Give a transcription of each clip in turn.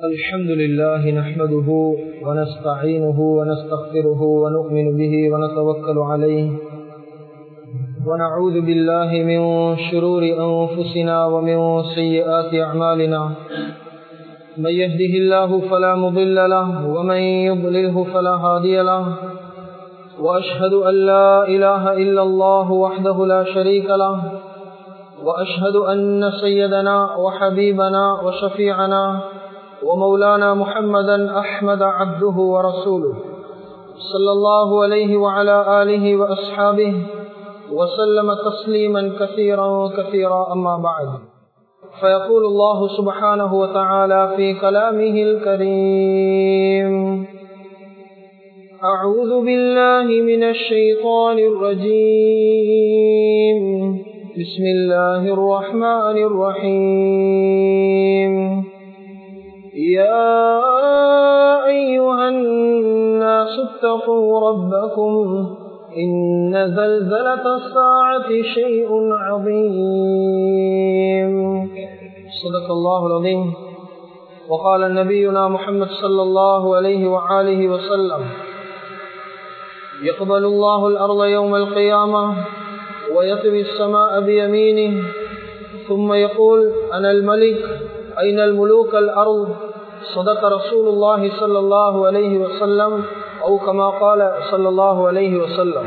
الحمد لله نحمده ونستعينه ونستغفره ونؤمن به ونتوكل عليه ونعوذ بالله من شرور أنفسنا ومن سيئات أعمالنا من يهده الله فلا مضل له ومن يضلله فلا هادي له وأشهد أن لا إله إلا الله وحده لا شريك له وأشهد أن سيدنا وحبيبنا وشفيعنا ومولانا محمدا أحمد عبده ورسوله صلى الله عليه وعلى آله وأصحابه وسلم تسليما كثيرا كثيرا أما بعد فيقول الله سبحانه وتعالى في كلامه الكريم أعوذ بالله من الشيطان الرجيم بسم الله الرحمن الرحيم يا أيها الناس اتقوا ربكم إن زلزلة الساعة شيء عظيم صدق الله العظيم وقال نبينا محمد صلى الله عليه وآله وسلم يقبل الله الأرض يوم القيامة ويطوي السماء بيمينه ثم يقول أنا الملك أين الملوك الأرض صدق رسول الله صلى الله عليه وسلم أو كما قال صلى الله عليه وسلم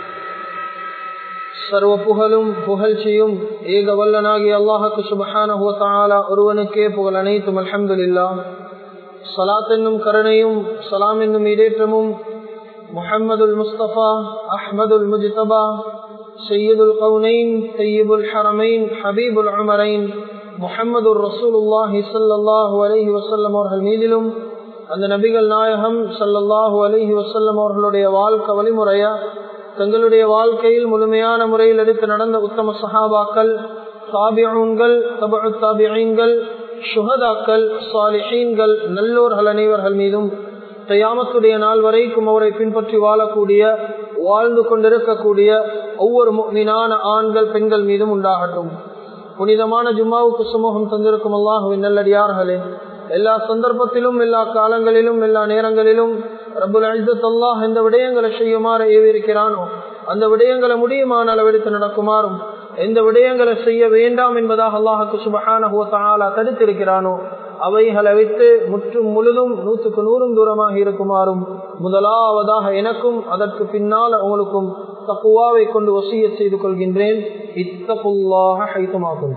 சர்வ புகழும் புகழ்ச்சியும் ஏக வல்லனாகி அல்லாஹுக்கு சுபஹானஹுவத்தாலா ஒருவனுக்கே புகழ் அனைத்தும் அல்ஹம்துலில்லா சலாத் என்னும் கருணையும் சலாம் என்னும் இடேற்றமும் முஹம்மதுல் முஸ்தபா அஹ்மதுல் முஜ்தபா சையதுல் கவுனைன் தையீபுல் ஹரமைன் ஹபீபுல் அமரைன் முஹம்மது ரசூலுல்லாஹி சல்லாஹூ அலஹி வசல்லம் அவர்கள் மீதிலும் அந்த நபிகள் நாயகம் சல்லல்லாஹூ அலஹி வசல்லம் அவர்களுடைய வாழ்க்கை வழிமுறையா தங்களுடைய வாழ்க்கையில் முழுமையான முறையில் எடுத்து நடந்த உத்தம சஹாபாக்கள் தாபியங்கள் தபு தாபியங்கள் சுகதாக்கள் சாலிஹீன்கள் நல்லோர்கள் அனைவர்கள் மீதும் கையாமத்துடைய நாள் வரைக்கும் அவரை பின்பற்றி வாழக்கூடிய வாழ்ந்து கொண்டிருக்கக்கூடிய ஒவ்வொரு மீனான ஆண்கள் பெண்கள் மீதும் உண்டாகட்டும் புனிதமான ஜும்மாவுக்கு சுமூகம் தந்திருக்கும் அல்லாஹுவின் நல்லடியார்களே எல்லா சந்தர்ப்பத்திலும் எல்லா காலங்களிலும் எல்லா நேரங்களிலும் ரபுல் அஜத் அல்லாஹ் எந்த விடயங்களை செய்யுமாறு ஏவிருக்கிறானோ அந்த விடயங்களை முடியுமான அளவெடுத்து நடக்குமாறும் எந்த விடயங்களை செய்ய வேண்டாம் என்பதாக அல்லாஹுக்கு சுபஹான தடுத்திருக்கிறானோ அவைகளை வைத்து முற்றும் முழுதும் நூற்றுக்கு நூறும் தூரமாக இருக்குமாறும் முதலாவதாக எனக்கும் அதற்கு பின்னால் உங்களுக்கும் தக்குவாவை கொண்டு வசிய செய்து கொள்கின்றேன் இத்தகுல்லாக ஹைத்தமாகும்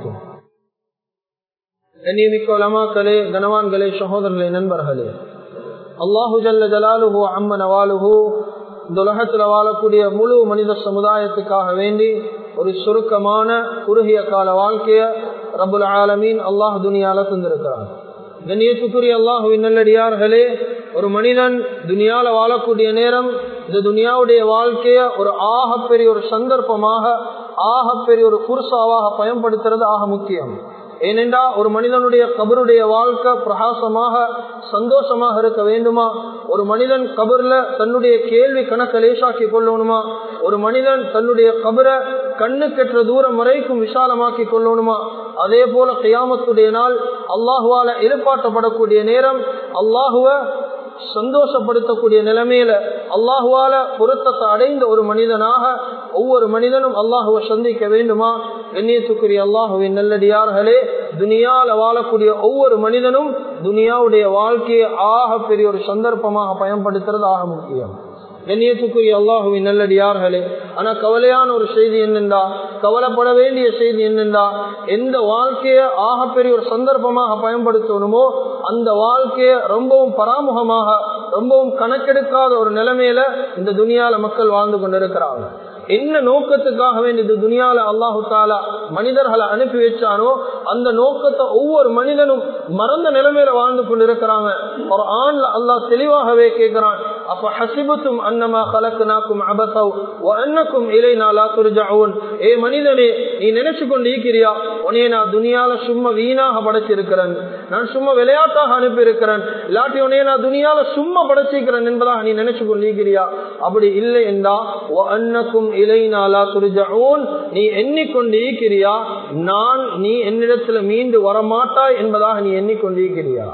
கண்ணியமிக்க உலமாக்களே கனவான்களே சகோதரர்களே நண்பர்களே அல்லாஹு ஜல்ல ஜலாலுஹு அம்மன் அவாலுஹு இந்த உலகத்தில் வாழக்கூடிய முழு மனித சமுதாயத்துக்காக வேண்டி ஒரு சுருக்கமான குறுகிய கால வாழ்க்கைய ரபுல் ஆலமீன் அல்லாஹ் துனியால தந்திருக்கிறார் கண்ணியத்துக்குரிய அல்லாஹுவின் நல்லடியார்களே ஒரு மனிதன் துனியால வாழக்கூடிய நேரம் இந்த துனியாவுடைய வாழ்க்கைய ஒரு ஆகப்பெரிய ஒரு சந்தர்ப்பமாக ஆகப்பெரிய ஒரு குர்சாவாக பயன்படுத்துறது ஆக முக்கியம் ஏனென்றா ஒரு மனிதனுடைய கபருடைய வாழ்க்கை பிரகாசமாக சந்தோஷமாக இருக்க வேண்டுமா ஒரு மனிதன் கபர்ல தன்னுடைய கேள்வி கணக்க லேசாக்கி கொள்ளணுமா ஒரு மனிதன் தன்னுடைய கபரை கண்ணு கெற்ற தூரம் வரைக்கும் விசாலமாக்கி கொள்ளணுமா அதே போல கியாமத்துடைய நாள் அல்லாஹுவால எழுப்பாட்டப்படக்கூடிய நேரம் அல்லாஹுவ சந்தோஷப்படுத்தக்கூடிய நிலைமையில அல்லாஹுவால பொருத்தத்தை அடைந்த ஒரு மனிதனாக ஒவ்வொரு மனிதனும் அல்லாஹுவை சந்திக்க வேண்டுமா எண்ணியத்துக்குரிய அல்லாஹுவின் நல்லடியார்களே துனியால வாழக்கூடிய ஒவ்வொரு மனிதனும் துனியாவுடைய வாழ்க்கையை ஆக பெரிய ஒரு சந்தர்ப்பமாக பயன்படுத்துறது ஆக முக்கியம் கண்ணியத்துக்குரிய அல்லாஹுவின் நல்லடியார்களே ஆனா கவலையான ஒரு செய்தி என்னென்றா கவலைப்பட வேண்டிய செய்தி என்னென்றா எந்த வாழ்க்கைய ஆகப்பெரிய ஒரு சந்தர்ப்பமாக பயன்படுத்தணுமோ அந்த வாழ்க்கைய ரொம்பவும் பராமுகமாக ரொம்பவும் கணக்கெடுக்காத ஒரு நிலைமையில இந்த துனியால மக்கள் வாழ்ந்து கொண்டிருக்கிறாங்க என்ன நோக்கத்துக்காக வேண்டிய துனியால அல்லாஹு தாலா மனிதர்களை அனுப்பி வச்சானோ அந்த நோக்கத்தை ஒவ்வொரு மனிதனும் மறந்த நிலைமையில வாழ்ந்து கொண்டிருக்கிறாங்க ஒரு ஆண்ல அல்லாஹ் தெளிவாகவே கேட்கிறான் அப்ப ஹசிபத்தும் அன்னமா கலக்குனாக்கும் அபசவ் அன்னக்கும் இலை நாளா துரிஜாவும் ஏ மனிதனே நீ நினைச்சு கொண்டு இருக்கிறியா உனைய நான் துனியால சும்மா வீணாக படைச்சிருக்கிறேன் நான் சும்மா விளையாட்டாக அனுப்பி இருக்கிறேன் இல்லாட்டி உனைய நான் துனியால சும்மா படைச்சிருக்கிறேன் என்பதாக நீ நினைச்சு கொண்டு இருக்கிறியா அப்படி இல்லை என்றா அன்னக்கும் இலைநாளா துரிஜாவும் நீ எண்ணிக்கொண்டு இருக்கிறியா நான் நீ என்னிடத்துல மீண்டு வரமாட்டாய் என்பதாக நீ எண்ணிக்கொண்டிருக்கிறியா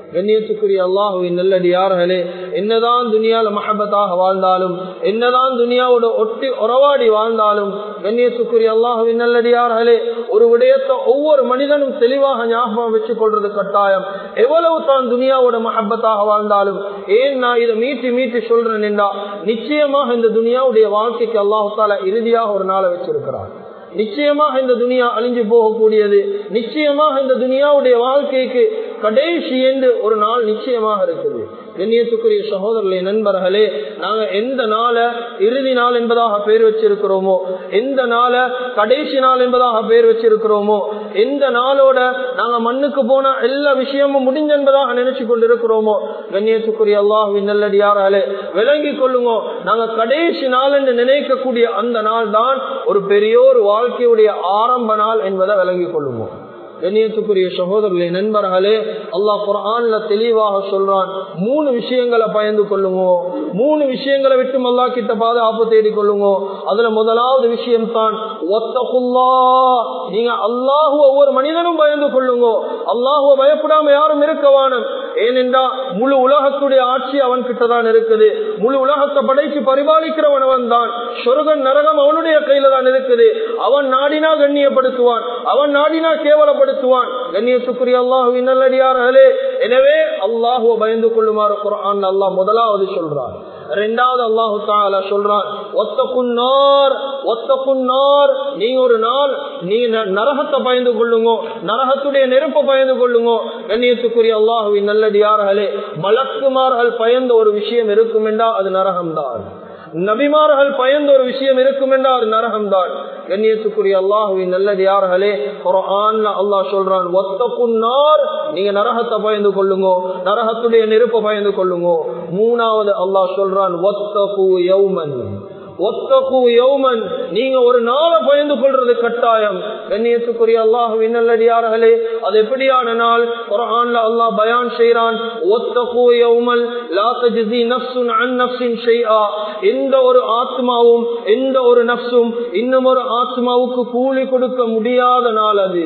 கண்ணியத்துக்குரிய அல்லாஹுவின் நல்லடியார்களே என்னதான் துனியால மஹபத்தாக வாழ்ந்தாலும் என்னதான் துனியாவோட ஒட்டி உறவாடி வாழ்ந்தாலும் கண்ணியத்துக்குரிய அல்லாஹுவின் நல்லடியார்களே ஒரு விடயத்தை ஒவ்வொரு மனிதனும் தெளிவாக ஞாபகம் வச்சுக் கொள்றது கட்டாயம் எவ்வளவு தான் துனியாவோட மஹபத்தாக வாழ்ந்தாலும் ஏன் நான் இதை மீட்டி மீட்டி சொல்றேன் என்றா நிச்சயமாக இந்த துனியாவுடைய வாழ்க்கைக்கு அல்லாஹு தாலா இறுதியாக ஒரு நாளை வச்சிருக்கிறார் நிச்சயமாக இந்த துனியா அழிஞ்சு போகக்கூடியது நிச்சயமாக இந்த துனியாவுடைய வாழ்க்கைக்கு கடைசி என்று ஒரு நாள் நிச்சயமாக இருக்குது கண்ணியத்துக்குரிய சகோதரர்களே நண்பர்களே நாங்க எந்த நாள இறுதி நாள் என்பதாக பேர் வச்சிருக்கிறோமோ எந்த நாள கடைசி நாள் என்பதாக பேர் வச்சிருக்கிறோமோ எந்த நாளோட நாங்க மண்ணுக்கு போன எல்லா விஷயமும் முடிஞ்ச என்பதாக நினைச்சு கொண்டிருக்கிறோமோ கண்ணியத்துக்குரிய அல்லாஹுவின் நல்லடியாராலே விளங்கி கொள்ளுங்க நாங்க கடைசி நாள் என்று நினைக்கக்கூடிய அந்த நாள் தான் ஒரு பெரிய ஒரு வாழ்க்கையுடைய ஆரம்ப நாள் என்பதை விளங்கி கொள்ளுவோம் கண்ணியத்துக்குரிய சகோதரர்களே நண்பர்களே அல்லாஹ் குரான்ல தெளிவாக சொல்றான் மூணு விஷயங்களை பயந்து கொள்ளுங்க மூணு விஷயங்களை விட்டு அல்லா கிட்ட பாதுகாப்பு தேடிக் கொள்ளுங்க அதுல முதலாவது விஷயம் தான் ஒத்தகுல்லா நீங்க அல்லாஹு ஒவ்வொரு மனிதனும் பயந்து கொள்ளுங்க அல்லாஹுவ பயப்படாம யாரும் இருக்க வானம் ஏனென்றா முழு உலகத்துடைய ஆட்சி அவன் கிட்ட தான் இருக்குது முழு உலகத்தை படைச்சு பரிபாலிக்கிறவன் அவன் தான் சொருகன் நரகம் அவனுடைய கையில தான் இருக்குது அவன் நாடினா கண்ணியப்படுத்துவான் அவன் நாடினா கேவலப்படுத்துவான் கண்ணியத்துக்குரிய அல்லாஹு நல்லடியார்களே எனவே அல்லாஹுவ பயந்து கொள்ளுமாறு குரான் அல்லாஹ் முதலாவது சொல்றான் ரெண்டாவது அல்லாஹு தாலா சொல்றான் ஒத்த குன்னார் ஒத்த குன்னார் நீங்க ஒரு நாள் நீங்க நரகத்தை பயந்து கொள்ளுங்க நரகத்துடைய நெருப்பை பயந்து கொள்ளுங்க கண்ணியத்துக்குரிய அல்லாஹுவின் நல்லடியார்களே மலக்குமார்கள் பயந்த ஒரு விஷயம் இருக்கும் என்றா அது நரகம்தான் நபிமார்கள் பயந்த ஒரு விஷயம் இருக்கும் என்றால் அது நரகம்தான் கண்ணியத்துக்குரிய அல்லாஹுவின் நல்லடியார்களே குரான்ல அல்லாஹ் சொல்றான் ஒத்த குன்னார் நீங்க நரகத்தை பயந்து கொள்ளுங்க நரகத்துடைய நெருப்பை பயந்து கொள்ளுங்க மூணாவது அல்லாஹ் சொல்றான் ஒத்த யௌமன் ஒத்தகு யௌமன் நீங்க ஒரு நாளை பயந்து கொள்றது கட்டாயம் கண்ணியத்துக்குரிய அல்லாஹ் விண்ணல்லடியார்களே அது எப்படியான நாள் குரான்ல அல்லாஹ் பயான் செய்யறான் ஒத்தகு யௌமல் லா தஜ்ஸி நஃப்ஸுன் அன் நஃப்ஸின் ஷைஆ எந்த ஒரு ஆத்மாவும் எந்த ஒரு நஃப்ஸும் இன்னும் ஒரு ஆத்மாவுக்கு கூலி கொடுக்க முடியாத நாள் அது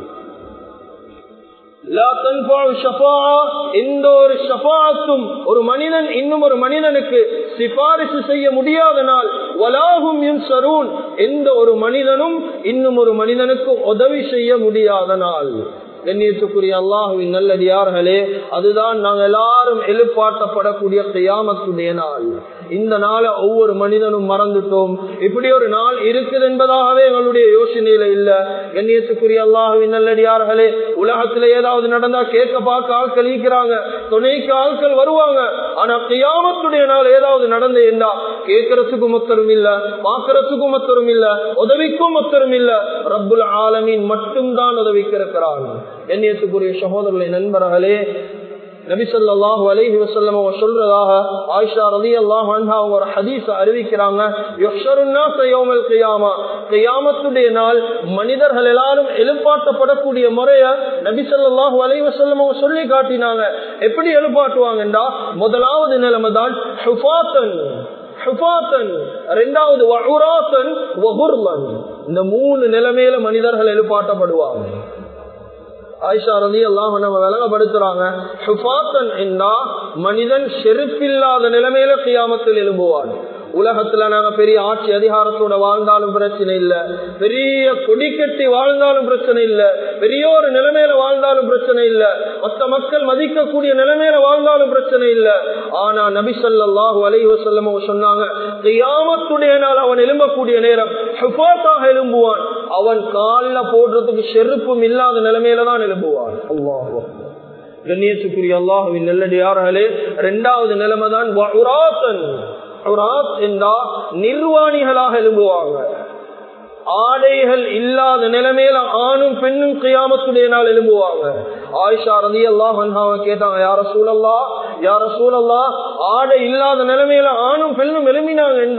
எந்த ஒரு ஷபாத்தும் ஒரு மனிதன் இன்னும் ஒரு மனிதனுக்கு சிபாரிசு செய்ய முடியாத நாள் வலாகும் சரூன் எந்த ஒரு மனிதனும் இன்னும் ஒரு மனிதனுக்கு உதவி செய்ய முடியாத நாள் கண்ணியத்துக்குரிய அல்லாஹுவின் நல்லடியார்களே அதுதான் நாங்கள் எல்லாரும் எழுப்பாட்டப்படக்கூடிய கையாமத்துடைய நாள் இந்த நாளை ஒவ்வொரு மனிதனும் மறந்துட்டோம் இப்படி ஒரு நாள் இருக்குது என்பதாகவே எங்களுடைய யோசனையில இல்ல கண்ணியத்துக்குரிய அல்லாஹுவின் நல்லடியார்களே உலகத்துல ஏதாவது நடந்தா கேட்க பார்க்க ஆட்கள் ஈக்கிறாங்க துணைக்கு ஆட்கள் வருவாங்க ஆனா கையாமத்துடைய நாள் ஏதாவது நடந்து என்றா கேட்கறதுக்கும் ஒத்தரும் இல்ல பாக்குறதுக்கும் ஒத்தரும் இல்ல உதவிக்கும் ஒத்தரும் இல்ல ரப்புல் ஆலமின் மட்டும்தான் உதவிக்கு இருக்கிறான் கண்ணியத்துக்குரிய சகோதரர்களை நண்பர்களே நபிசல்லாஹு அலைஹி வசல்லம் அவங்க சொல்றதாக ஆயிஷா ரலி அல்லாஹ் அவங்க ஒரு ஹதீஸ் அறிவிக்கிறாங்க கையாமத்துடைய நாள் மனிதர்கள் எல்லாரும் எழுப்பாட்டப்படக்கூடிய முறைய நபிசல்லாஹு அலைஹி வசல்லம் அவங்க சொல்லி காட்டினாங்க எப்படி எழுப்பாட்டுவாங்கன்றா முதலாவது நிலைமை தான் ரெண்டாவது இந்த மூணு நிலைமையில மனிதர்கள் எழுப்பாட்டப்படுவாங்க ஆயிஷா ரதி எல்லாம் நம்ம விளங்கப்படுத்துறாங்க மனிதன் செருப்பில்லாத நிலைமையில கியாமத்தில் எழும்புவான் உலகத்துல நாங்க பெரிய ஆட்சி அதிகாரத்தோட வாழ்ந்தாலும் பிரச்சனை இல்ல பெரிய கொடி கட்டி வாழ்ந்தாலும் பிரச்சனை இல்ல பெரிய ஒரு நிலைமையில வாழ்ந்தாலும் பிரச்சனை இல்ல மற்ற மக்கள் மதிக்கக்கூடிய நிலைமையில வாழ்ந்தாலும் பிரச்சனை இல்ல ஆனா நபி சொல்லாஹு அலைஹி செல்லம் சொன்னாங்க கியாமத்துடைய நாள் அவன் எழும்பக்கூடிய நேரம் ஹுஃபாத்தாக எழும்புவான் அவன் காலில் போடுறதுக்கு செருப்பும் இல்லாத நிலைமையில தான் எழும்புவான் அல்லாஹ் கண்ணியத்துக்குரிய அல்லாஹுவின் நல்லடியார்களே இரண்டாவது நிலைமை தான் என்றா நிர்வாணிகளாக எழும்புவாங்க ஆடைகள் இல்லாத நிலைமையில ஆணும் பெண்ணும் கியாமத்துடைய நாள் எழும்புவாங்க ஆயிஷா ரதி அல்லாஹ் கேட்டாங்க யார சூழல்லா யார சூழல்லா ஆடை இல்லாத நிலைமையில ஆணும் பெண்ணும் எழுப்பினாங்க என்றா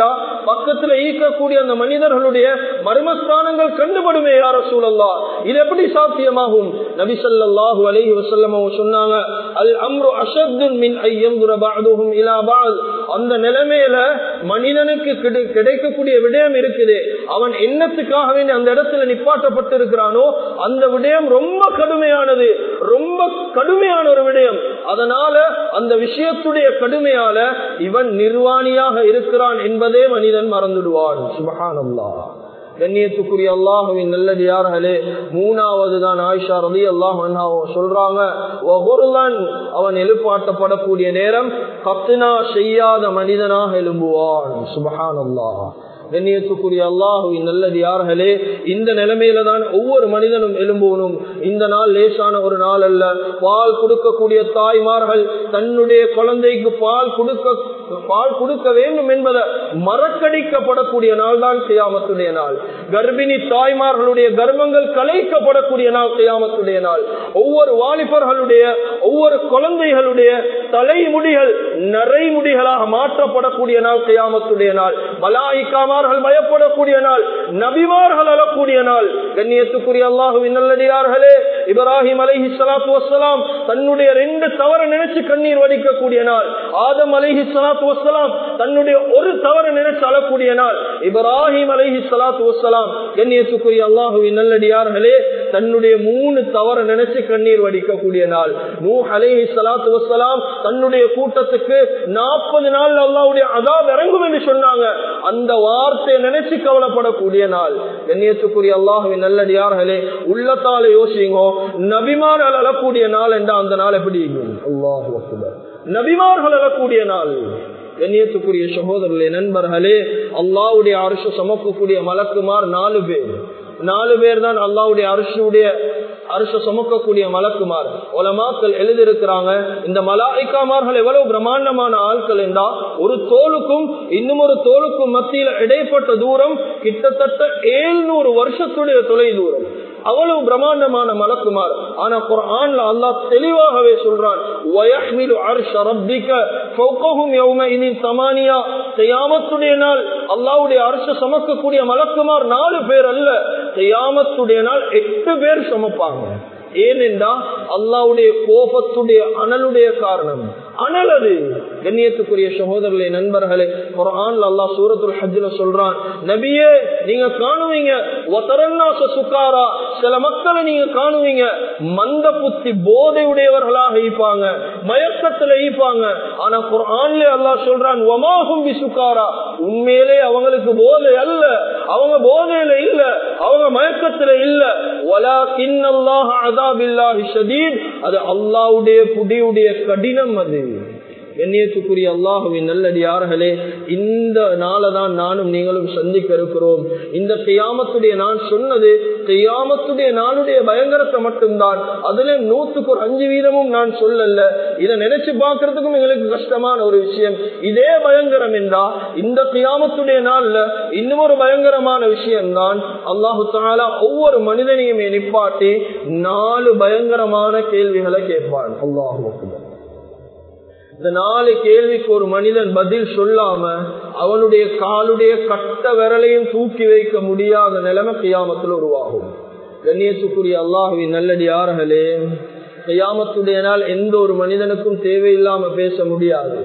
பக்கத்துல ஈக்கக்கூடிய அந்த மனிதர்களுடைய மர்மஸ்தானங்கள் கண்டுபடுமே யார சூழல்லா இது எப்படி சாத்தியமாகும் நபி ஸல்லல்லாஹு அலைஹி வஸல்லம் அவங்க சொன்னாங்க அல் அம்ரு அஷத்துன் மின் ஐயந்துர பஅதுஹும் இலா பஅத் அந்த நிலைமையில மனிதனுக்கு கிடை- கிடைக்கக்கூடிய விடயம் இருக்குது அவன் என்னத்துக்காக வேண்டி அந்த இடத்துல நிப்பாட்டப்பட்டு இருக்கிறானோ அந்த விடயம் ரொம்ப கடுமையானது ரொம்ப கடுமையான ஒரு விடயம் அதனால அந்த விஷயத்துடைய கடுமையால இவன் நிர்வாணியாக இருக்கிறான் என்பதே மனிதன் மறந்துடுவான் சுபஹானல்லாஹ் கண்ணியத்துக்குரிய அல்லாஹுவின் நல்லது யார்களே மூணாவது தான் ஆயிஷா ரதி அல்லாஹ் சொல்றாங்க "வகுருலன்", அவன் எழுப்பாட்டப்படக்கூடிய நேரம் கத்துனா செய்யாத மனிதனாக எழும்புவான் சுபஹான் அல்லாஹ் கண்ணியத்துக்குரிய அல்லாஹுவின் நல்லது யார்களே இந்த நிலைமையில தான் ஒவ்வொரு மனிதனும் எழும்புவனும் இந்த நாள் லேசான ஒரு நாள் அல்ல பால் கொடுக்கக்கூடிய தாய்மார்கள் தன்னுடைய குழந்தைக்கு பால் கொடுக்க பால் கொடுக்க வேண்டும் என்பதை மறக்கடிக்கப்படக்கூடிய நாள் தான் செய்யாமத்துடைய நாள் கர்ப்பிணி தாய்மார்களுடைய கர்ப்பங்கள் கலைக்கப்படக்கூடிய நாள் செய்யாமத்துடைய நாள் ஒவ்வொரு வாலிபர்களுடைய ஒவ்வொரு குழந்தைகளுடைய தலைமுடிகள் நரைமுடிகளாக மாற்றப்படக்கூடிய நாள் செய்யாமத்துடைய நாள் மலாய்க்காமார்கள் பயப்படக்கூடிய நாள் நபிமார்கள் அழக்கூடிய நாள் கண்ணியத்துக்குரிய அல்லாஹுவின் நல்லடியார்களே இப்ராஹிம் அலைஹி ஸலாத்து வஸ்ஸலாம் தன்னுடைய ரெண்டு தவற நினைச்சு கண்ணீர் வடிக்கக்கூடிய நாள் ஆதம் அலைஹி ஸலாத்து வஸ்ஸலாம் தன்னுடைய ஒரு தவறு நினைச்சு அழக்கூடிய நாள் இப்ராஹிம் அலைஹி ஸலாத்து வஸ்ஸலாம் கண்ணியத்துக்குரிய அல்லாஹுவின் நல்லடியார்களே தன்னுடைய மூணு தவற நினைச்சு கண்ணீர் வடிக்கக்கூடிய நாள் நூ அலைஹி ஸலாத்து வஸ்ஸலாம் தன்னுடைய கூட்டத்துக்கு நாற்பது நாள் அல்லாஹ்வுடைய அதாப் இறங்கும் என்று சொன்னாங்க அந்த வார்த்தையை நினைச்சு கவலைப்படக்கூடிய நாள் கண்ணியத்துக்குரிய அல்லாஹுவின் நல்லடியார்களே உள்ளத்தால யோசிங்கோ நபிமார்கள் அழக்கூடிய நாள் என்றா அந்த நாள் எப்படி அல்லாஹு அக்பர் நபிமார்கள் அழக்கூடிய நாள் கண்ணியத்துக்குரிய சகோதரர்களே நண்பர்களே அல்லாவுடைய அரசு சமக்கக்கூடிய மலக்குமார் நாலு பேர் நாலு பேர் தான் அல்லாவுடைய அரசுடைய அரச சுமக்கக்கூடிய மலக்குமார் உலமாக்கள் எழுதியிருக்கிறாங்க இந்த மலாய்க்காமார்கள் எவ்வளவு பிரம்மாண்டமான ஆட்கள் என்றா ஒரு தோலுக்கும் இன்னும் ஒரு தோலுக்கும் மத்தியில் இடைப்பட்ட தூரம் கிட்டத்தட்ட ஏழ்நூறு வருஷத்துடைய தொலை தூரம் அவ்வளவு பிரம்மாண்டமான மலக்குமார் ஆனா குர்ஆன்ல அல்லாஹ் தெளிவாகவே சொல்றான் வயஹ்மிலு அர்ஷ ரப்பிக ஃபௌகஹும் யௌமஇதின் ஸமானியா கியாமத்துடைய நாள் அல்லாஹ்வுடைய அர்ஷ சுமக்கக்கூடிய மலக்குமார் நாலு பேர் அல்ல கியாமத்துடைய நாள் எட்டு பேர் சுமப்பாங்க ஏனென்றா அல்லாவுடைய கோபத்துடைய அனலுடைய காரணம் அனல் அது கண்ணியத்துக்குரிய சகோதரர்களே நண்பர்களே குரான்ல அல்லாஹ் சூரத்துல் ஹஜ்ல சொல்றான் நபியே நீங்க காணுவீங்க ஒத்தரன்னாச சுக்காரா சில மக்களை நீங்க காணுவீங்க மந்த புத்தி போதை உடையவர்களாக ஈப்பாங்க மயக்கத்துல ஈப்பாங்க ஆனா குரான்ல அல்லாஹ் சொல்றான் ஒமாகும் பி சுக்காரா உண்மையிலே அவங்களுக்கு போதை அல்ல அவங்க போதையில இல்ல அவங்க மயக்கத்துல இல்ல வலா கிண்ணல்லாஹ் அதாபில்லாஹி ஷதீத் அது அல்லாஹ்வுடைய புடியுடைய கடினம் அது கண்ணியத்துக்குரிய அல்லாஹுவின் நல்லடியார்களே இந்த நாளை தான் நானும் நீங்களும் சந்திக்க இருக்கிறோம் இந்த கியாமத்துடைய நான் சொன்னது கியாமத்துடைய நாளுடைய பயங்கரத்தை மட்டும்தான் அதுல நூத்துக்கு ஒரு அஞ்சு வீதமும் நான் சொல்லல இதை நினைச்சு பார்க்கறதுக்கும் எங்களுக்கு கஷ்டமான ஒரு விஷயம் இதே பயங்கரம் என்றா இந்த கியாமத்துடைய நாள்ல இன்னும் ஒரு பயங்கரமான விஷயம் தான் அல்லாஹு தாலா ஒவ்வொரு மனிதனையும் நிப்பாட்டி நாலு பயங்கரமான கேள்விகளை கேட்பான் அல்லாஹு அக்பர் இந்த நாலு கேள்விக்கு ஒரு மனிதன் பதில் சொல்லாம அவனுடைய காலுடைய கட்ட விரலையும் தூக்கி வைக்க முடியாத நிலைமை கியாமத்தில் உருவாகும் கண்ணியத்துக்குரிய அல்லாஹுவின் நல்லடியார்களே கையாமத்துடைய நாள் எந்த ஒரு மனிதனுக்கும் தேவையில்லாம பேச முடியாது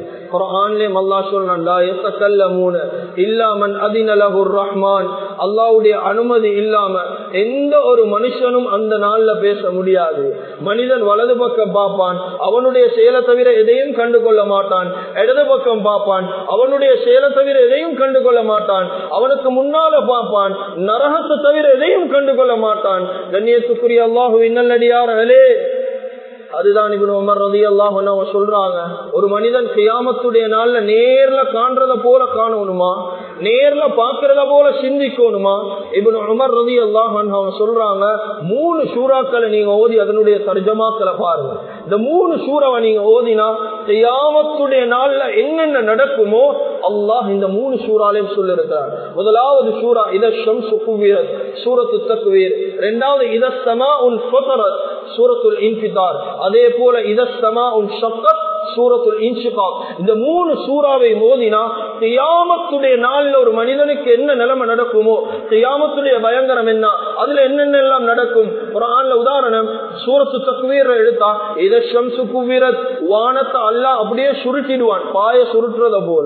ரஹ்மான் அல்லாவுடைய அனுமதி இல்லாம எந்த ஒரு மனுஷனும் அந்த நாள்ல பேச முடியாது மனிதன் வலது பக்கம் பார்ப்பான் அவனுடைய செயலை தவிர எதையும் கண்டு கொள்ள மாட்டான் இடது பக்கம் பார்ப்பான் அவனுடைய செயலை தவிர எதையும் கண்டு கொள்ள மாட்டான் அவனுக்கு முன்னால பார்ப்பான் நரகத்தை தவிர எதையும் கண்டு கொள்ள மாட்டான் கண்ணியத்துக்குரிய அல்லாஹு இன்னல்லடியார்களே அதுதான் இவன் உமர் ரதி அல்லாஹ் சொல்றாங்க ஒரு மனிதன் கியாமத்துடைய நாள்ல நேர்ல காண்றத போல காணணுமா நேர்ல பாக்குறத போல சிந்திக்கணுமா இவன் உமர் ரதி அல்லாஹ் அவங்க சொல்றாங்க மூணு சூறாக்களை நீங்க ஓதி அதனுடைய தர்ஜமாக்களை பாருங்க இந்த மூணு சூறாவை நீங்க ஓதினா கியாமத்துடைய நாள்ல என்னென்ன நடக்குமோ அல்லாஹ் இந்த மூணு சூறாலையும் சொல்லிருக்கிறார் முதலாவது சூறா இத ஷம்சு குவீரத் சூரத்து தக்வீர் இரண்டாவது இத சமா உன் சூரத்துல் இன்பிதார் அதே போல இதஸ்தமா உன் ஷக்கத் சூரத்துல் இன்ஷிகாக் இந்த மூணு சூறாவை மோதினா கியாமத்துடைய நாளில் ஒரு மனிதனுக்கு என்ன நிலைமை நடக்குமோ கியாமத்துடைய பயங்கரம் என்ன அதுல என்னென்ன எல்லாம் நடக்கும் குரான்ல உதாரணம் சூரத்து தக்குவீர எடுத்தா இத ஷம்சு குவீரத் வானத்தை அல்லா அப்படியே சுருட்டிடுவான் பாய சுருட்டுறத போல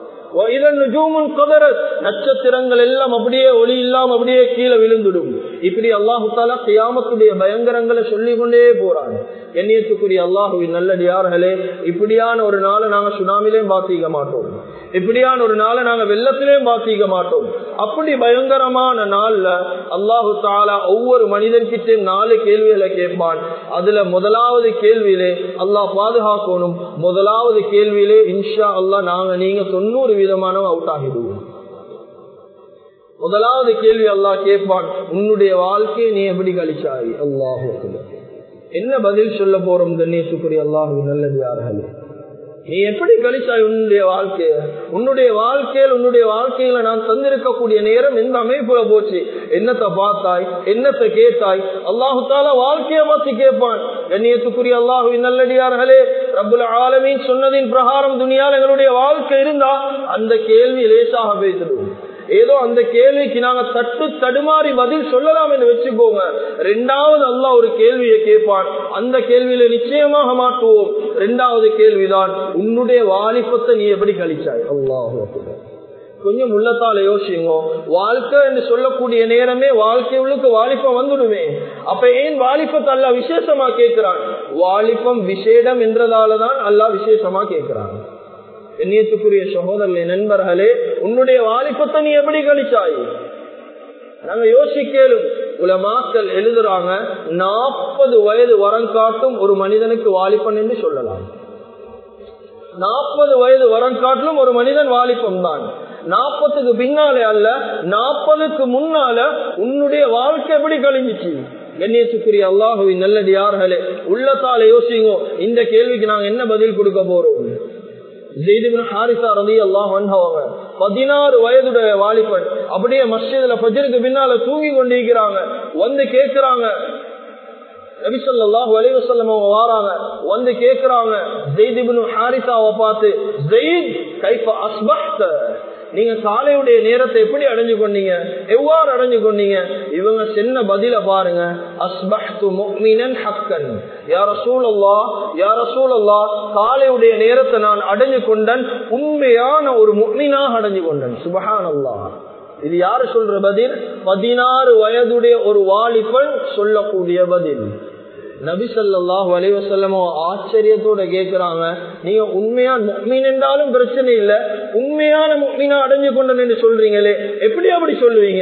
நட்சத்திரங்கள் எல்லாம் அப்படியே ஒளி இல்லாம அப்படியே கீழே விழுந்துடும் இப்படி அல்லாஹு தாலா கியாமத்துடைய பயங்கரங்களை சொல்லிக் கொண்டே போறாங்க எண்ணியத்துக்குரிய அல்லாஹுவின் நல்லடியார்களே இப்படியான ஒரு நாளை நாங்க சுனாமிலையும் பாத்திக்க மாட்டோம் இப்படியான ஒரு நாளை நாங்க வெள்ளத்திலையும் பாத்திக்க மாட்டோம் அப்படி பயங்கரமான நாள்ல அல்லாஹு தாலா ஒவ்வொரு மனிதன்கிட்ட நாலு கேள்விகளை கேட்பான் அதுல முதலாவது கேள்வியிலே அல்லாஹ் பாதுகாக்கணும் முதலாவது கேள்வியிலே இன்ஷா அல்லா நாங்க நீங்க தொண்ணூறு விதமான அவுட் ஆகிடுவோம் முதலாவது கேள்வி அல்லாஹ் கேட்பான் உன்னுடைய வாழ்க்கையை நீ எப்படி கழிச்சாய் அல்லாஹு என்ன பதில் சொல்ல போறோம் கண்ணியத்துக்குரிய அல்லாஹு நல்லது யார்களே நீ எப்படி கழிச்சாய் உன்னுடைய வாழ்க்கைய உன்னுடைய வாழ்க்கையில் உன்னுடைய வாழ்க்கையில நான் தந்திருக்கக்கூடிய நேரம் எந்த அமைப்புல போச்சு என்னத்தை பார்த்தாய் என்னத்தை கேட்டாய் அல்லாஹு தாலா வாழ்க்கைய மாத்தி கேட்பான் கண்ணியத்துக்குரிய அல்லாஹு நல்லடியார்களே ரபுல் ஆலமின் சொன்னதின் பிரகாரம் துணியால் எங்களுடைய வாழ்க்கை இருந்தா அந்த கேள்வி லேசாக பேசிடுவோம் ஏதோ அந்த கேள்விக்கு நாங்க தட்டு தடுமாறி பதில் சொல்லலாம் என்று வச்சுக்கோங்க ரெண்டாவது அல்லா ஒரு கேள்வியை கேட்பான் அந்த கேள்வியில நிச்சயமாக மாட்டுவோம் ரெண்டாவது கேள்விதான் உன்னுடைய வாலிபத்தை நீ எப்படி கழிச்சாய் அல்லாஹு கொஞ்சம் உள்ளத்தால யோசிங்க வாழ்க்கை என்று சொல்லக்கூடிய நேரமே வாழ்க்கை உள்ளுக்கு வாலிப்பம் வந்துடுமே அப்ப ஏன் வாலிபத்தை அல்ல விசேஷமா கேட்கிறான் வாலிபம் விசேடம் என்றதாலதான் அல்லா விசேஷமா கேட்கிறான் எண்ணியத்துக்குரிய சகோதரர்களே நண்பர்களே உன்னுடைய வாலிபத்தை நீ எப்படி கழிச்சாய் நாங்க யோசிக்கலும் உலமாக்கள் எழுதுறாங்க நாற்பது வயது வரம் காட்டும் ஒரு மனிதனுக்கு வாலிபன் என்று சொல்லலாம் நாற்பது வயது வரம் காட்டிலும் ஒரு மனிதன் வாலிபம் தான் நாற்பதுக்கு பின்னாலே அல்ல நாற்பதுக்கு முன்னால உன்னுடைய வாழ்க்கை எப்படி கழிஞ்சிச்சு கண்ணியத்துக்குரிய அல்லாஹுவின் நல்லடியார்களே உள்ளத்தால யோசிங்கோ இந்த கேள்விக்கு நாங்க என்ன பதில் கொடுக்க போறோம் பதினாறு வயதுடைய வாலிபன் அப்படியே மஸ்ஜிதுல பஜருக்கு பின்னால தூங்கி கொண்டிருக்கிறாங்க வந்து கேட்கிறாங்க நபிசல்லாஹு அலைவசல்லம் அவங்க வாராங்க வந்து கேட்கிறாங்க ஜெய்திபின் ஹாரிசாவை பார்த்து ஜெயித் கைஃப அஸ்பஹ்த நீங்க காலையுடைய நேரத்தை எப்படி அடைஞ்சு கொண்டீங்க எவ்வாறு அடைஞ்சு கொண்டீங்க இவங்க சின்ன பதில பாருங்க அஸ்பஹ்து முக்மினன் ஹக்கன் யார சூழல்லா யார சூழல்லா காலையுடைய நேரத்தை நான் அடைஞ்சு கொண்டன் உண்மையான ஒரு முக்மினாக அடைஞ்சு கொண்டன் சுபஹான் அல்லா இது யாரு சொல்ற பதில் பதினாறு வயதுடைய ஒரு வாலிபன் சொல்லக்கூடிய பதில் நபி சொல்லாஹு அலைவசல்லமோ ஆச்சரியத்தோட கேட்கிறாங்க நீங்க உண்மையான முக்மீன் என்றாலும் பிரச்சனை இல்ல உண்மையான முக்மீனா அடைஞ்சு கொண்டேன் என்று சொல்றீங்களே எப்படி அப்படி சொல்லுவீங்க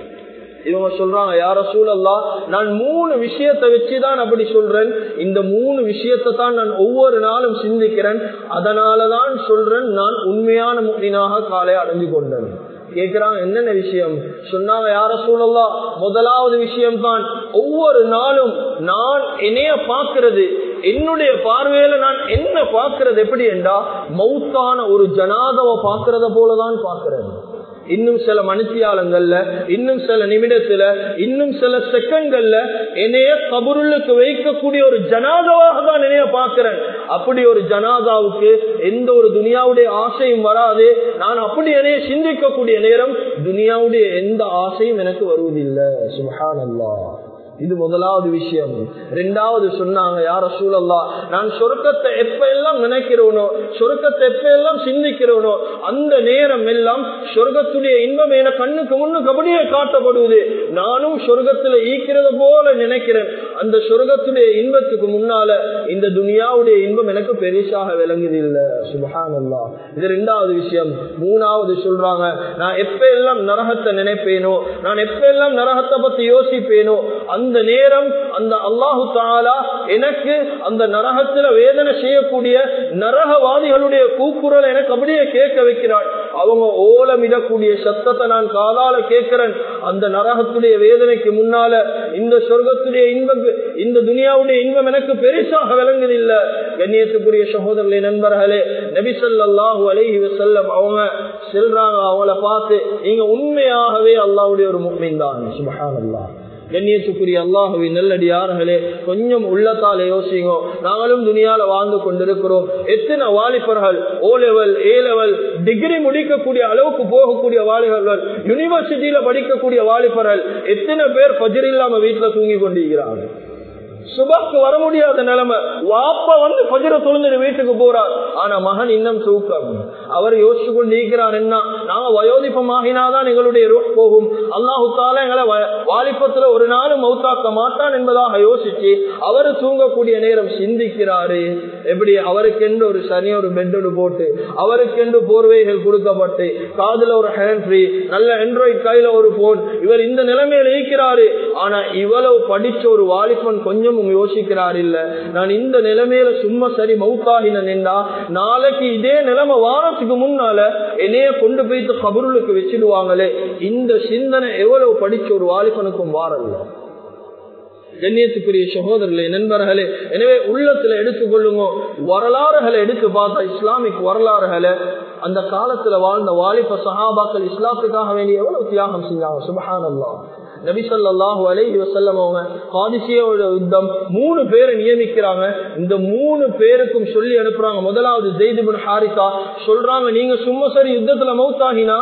இவங்க சொல்றாங்க யார சூழல்லா நான் மூணு விஷயத்தை வச்சுதான் அப்படி சொல்றேன் இந்த மூணு விஷயத்தை தான் நான் ஒவ்வொரு நாளும் சிந்திக்கிறேன் அதனாலதான் சொல்றேன் நான் உண்மையான முக்மீனாக காலை அடைஞ்சு கொண்டேன் கேக்குறாங்க என்னென்ன விஷயம் சொன்னாங்க யார சூழல்லா முதலாவது விஷயம் தான் ஒவ்வொரு நாளும் நான் என்னைய பாக்குறது என்னுடைய பார்வையில நான் என்ன பாக்குறது எப்படி என்றா மௌத்தான ஒரு ஜனாதவை பாக்குறத போலதான் பாக்குறது இன்னும் சில மனுஷியாலங்கள்ல இன்னும் சில நிமிடத்துல இன்னும் சில செகண்ட்கள்ல என்னைய கபுருளுக்கு வைக்கக்கூடிய ஒரு ஜனாதாவாக தான் என்னைய பாக்குறேன் அப்படி ஒரு ஜனாதாவுக்கு எந்த ஒரு துனியாவுடைய ஆசையும் வராது நான் அப்படி என்னைய சிந்திக்கக்கூடிய நேரம் துனியாவுடைய எந்த ஆசையும் எனக்கு வருவதில்லை சுபஹானல்லா இது முதலாவது விஷயம் ரெண்டாவது சொன்னாங்க யார சூழல்லா நான் சொருக்கத்தை எப்ப எல்லாம் நினைக்கிறவனோ சொருக்கத்தை எப்ப எல்லாம் சிந்திக்கிறவனோ அந்த நேரம் எல்லாம் சொர்க்கத்துடைய இன்பம் என கண்ணுக்கு முன்னுக்கு அப்படியே காட்டப்படுவது நானும் சொர்க்கத்துல ஈக்கிறது போல நினைக்கிறேன் அந்த சொர்க்கத்துடைய இன்பத்துக்கு முன்னால இந்த துனியாவுடைய இன்பம் எனக்கு பெருசாக விளங்குது இல்ல சுபஹானல்லா இது ரெண்டாவது விஷயம் மூணாவது சொல்றாங்க நான் எப்ப எல்லாம் நரகத்தை நினைப்பேனோ நான் எப்ப எல்லாம் நரகத்தை பத்தி யோசிப்பேனோ அந்த நேரம் அந்த அல்லாஹு தாலா எனக்கு அந்த நரகத்துல வேதனை செய்யக்கூடிய நரகவாதிகளுடைய கூக்குரல் எனக்கு அப்படியே கேட்க வைக்கிறான் அவங்க ஓலமிடக்கூடிய சத்தத்தை நான் காதால கேட்கிறேன் அந்த நரகத்துடைய வேதனைக்கு முன்னால இந்த சொர்க்கத்துடைய இன்பம் இந்த துனியாவுடைய இன்பம் எனக்கு பெருசாக விளங்குதில்ல கண்ணியத்துக்குரிய சகோதரர்களே நண்பர்களே நபிசல்லாஹு அலைஹி வசல்லம் அவங்க செல்றாங்க அவங்கள பார்த்து நீங்க உண்மையாகவே அல்லாவுடைய ஒரு முக்மீன் தான் சுபஹான் அல்லா கண்ணியத்துக்குரிய அல்லாஹுவின் நல்லடியார்களே கொஞ்சம் உள்ளத்தால யோசிங்க நாங்களும் துணியால வாழ்ந்து கொண்டிருக்கிறோம் எத்தனை வாலிபர்கள் O level A level degree முடிக்கக்கூடிய அளவுக்கு போகக்கூடிய வாலிபர்கள் யூனிவர்சிட்டியில படிக்கக்கூடிய வாலிபர்கள் எத்தனை பேர் பஜர் இல்லாம வீட்டுல தூங்கி கொண்டிருக்கிறார்கள் சுபக்கு வர முடியாத நிலைமை வாப்ப வந்து பஜர தொழுந்து வீட்டுக்கு போறார் ஆனா மகன் இன்னும் தூக்கம் அவர் யோசிச்சு கொண்டு இருக்கிறார் என்ன நாங்க வயோதிப்பமாகினாதான் எங்களுடைய ரோட் போகும் அல்லாஹு தால எங்களை வாலிப்பத்துல ஒரு நாளும் மௌத்தாக்க மாட்டான் என்பதாக யோசிச்சு அவர் தூங்கக்கூடிய நேரம் சிந்திக்கிறாரு எப்படி அவருக்கென்று ஒரு சனி ஒரு பெட்டோடு போட்டு அவருக்கென்று போர்வைகள் கொடுக்கப்பட்டு காதுல ஒரு ஹேண்ட் ஃப்ரீ நல்ல ஆண்ட்ராய்ட் கையில ஒரு போன் இவர் இந்த நிலைமையில இருக்கிறாரு ஆனா இவ்வளவு படிச்ச ஒரு வாலிபன் கொஞ்சம் யோசிக்கிறார் இல்ல நான் இந்த நிலைமையில சும்மா சரி மவுத்தாகினா நாளைக்கு இதே நிலைமை வாரத்துக்கு முன்னால என்னைய கொண்டு போயிட்டு கபருளுக்கு வச்சிடுவாங்களே இந்த சிந்தனை எவ்வளவு படிச்ச ஒரு வாலிபனுக்கும் வாரல்ல கண்ணியத்துக்குரிய சகோதரர்களே நண்பர்களே எனவே உள்ளத்துல எடுத்துக்கொள்ளுங்க வரலாறுகளை எடுத்து பார்த்தா இஸ்லாமிக் வரலாறுகளை அந்த காலத்துல வாழ்ந்த வாலிப சஹாபாக்கள் இஸ்லாத்துக்காக வேண்டிய எவ்வளவு தியாகம் செஞ்சாங்க சுபஹானல்லா நபிசல்லாஹு அலைஹி வசல்லம் அவங்க காதிசியோட யுத்தம் மூணு பேரை நியமிக்கிறாங்க இந்த மூணு பேருக்கும் சொல்லி அனுப்புறாங்க முதலாவது ஜெய்திபின் ஹாரிசா சொல்றாங்க நீங்க சும்மா சரி யுத்தத்துல மவுத்தாகினா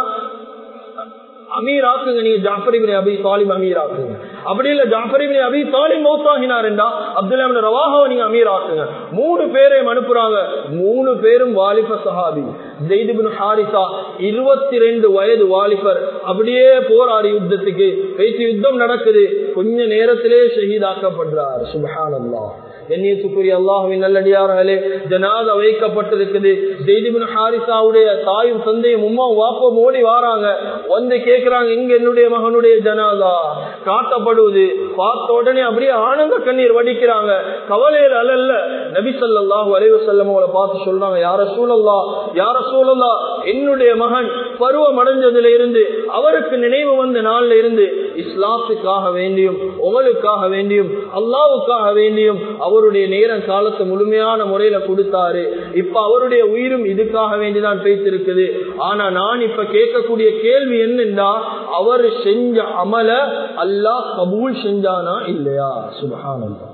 அமீர் ஆக்குங்க நீங்க ஜாஃபரிபின் அபி தாலிம் அமீர் ஆக்குங்க அப்படி இல்ல ஜாஃபரிபின் அபி தாலிம் மௌத்தாகினார் என்றா அப்துல்லா ரவாஹாவை நீங்க அமீர் ஆக்குங்க மூணு பேரையும் அனுப்புறாங்க மூணு பேரும் வாலிப சஹாபி ஜெய்திபின் ஹாரிசா இருபத்தி ரெண்டு வயது வாலிபர் அப்படியே போராடி யுத்தத்துக்கு பேச்சு யுத்தம் நடக்குது கொஞ்ச நேரத்திலே ஷஹீதாக்கப்படுறார் சுபஹானல்லா கண்ணியத்துக்குரிய அல்லாஹுவின் நல்லடியார்களே ஜனாத வைக்கப்பட்டிருக்குது ஜெய்திபின் ஹாரிசாவுடைய தாயும் தந்தையும் உமா வாப்பம் ஓடி வாராங்க வந்து கேட்கிறாங்க இங்க என்னுடைய மகனுடைய ஜனாதா காட்டப்படுவது பார்த்த உடனே அப்படியே ஆனந்த கண்ணீர் வடிக்கிறாங்க கவலையில் அல்ல நபி சொல்லாஹு அலைவ செல்லமோட பார்த்து சொல்றாங்க யார சூழல்லா யார சூழல்லா என்னுடைய மகன் பருவம் அடைஞ்சதுல இருந்து அவருக்கு நினைவு வந்த நாள்ல இருந்து இஸ்லாத்துக்காக வேண்டியும் உங்களுக்காக வேண்டியும் அல்லாவுக்காக வேண்டியும் அவருடைய நேரம் காலத்தை முழுமையான முறையில கொடுத்தாரு இப்ப அவருடைய உயிரும் இதுக்காக வேண்டிதான் பேசிருக்குது ஆனா நான் இப்ப கேட்கக்கூடிய கேள்வி என்னன்னா அவர் செஞ்ச அமல அல்லாஹ் கபூல் செஞ்சானா இல்லையா சுபஹானல்லா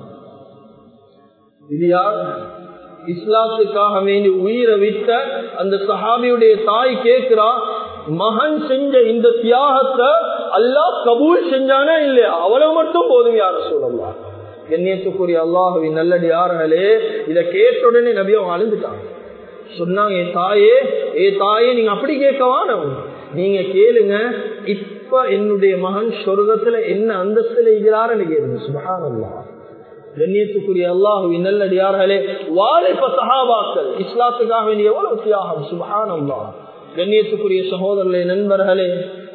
இது யார் இஸ்லாத்துக்காக வேண்டி உயிரை விட்ட அந்த சஹாபியுடைய தாய் கேட்கிறா மகன் செஞ்ச இந்த தியாகத்தை அல்லாஹ் கபூல் செஞ்சானா இல்லையா அவ்வளவு மட்டும் போதும் யார சொல்லலாம் கண்ணியத்துக்குரிய அல்லாஹுவின் நல்லடி யார்களே இதை கேட்ட உடனே நபி அவங்க அழுந்துட்டாங்க சொன்னாங்க என் தாயே ஏ தாயே நீங்க அப்படி கேட்கவான நீங்க கேளுங்க இப்ப என்னுடைய மகன் சொர்க்கத்துல என்ன அந்தஸ்துல இருக்கிறாருன்னு கேளுங்க சுபஹானல்லா கண்ணியத்துக்குரிய அல்லாஹுவின் நல்லடியார்களே வாலிப சஹாபாக்கள் இஸ்லாத்துக்காக வேண்டிய எவ்வளவு தியாகம் சுபஹானல்லா கண்ணியத்துக்குரிய சகோதரர்களே நண்பர்களே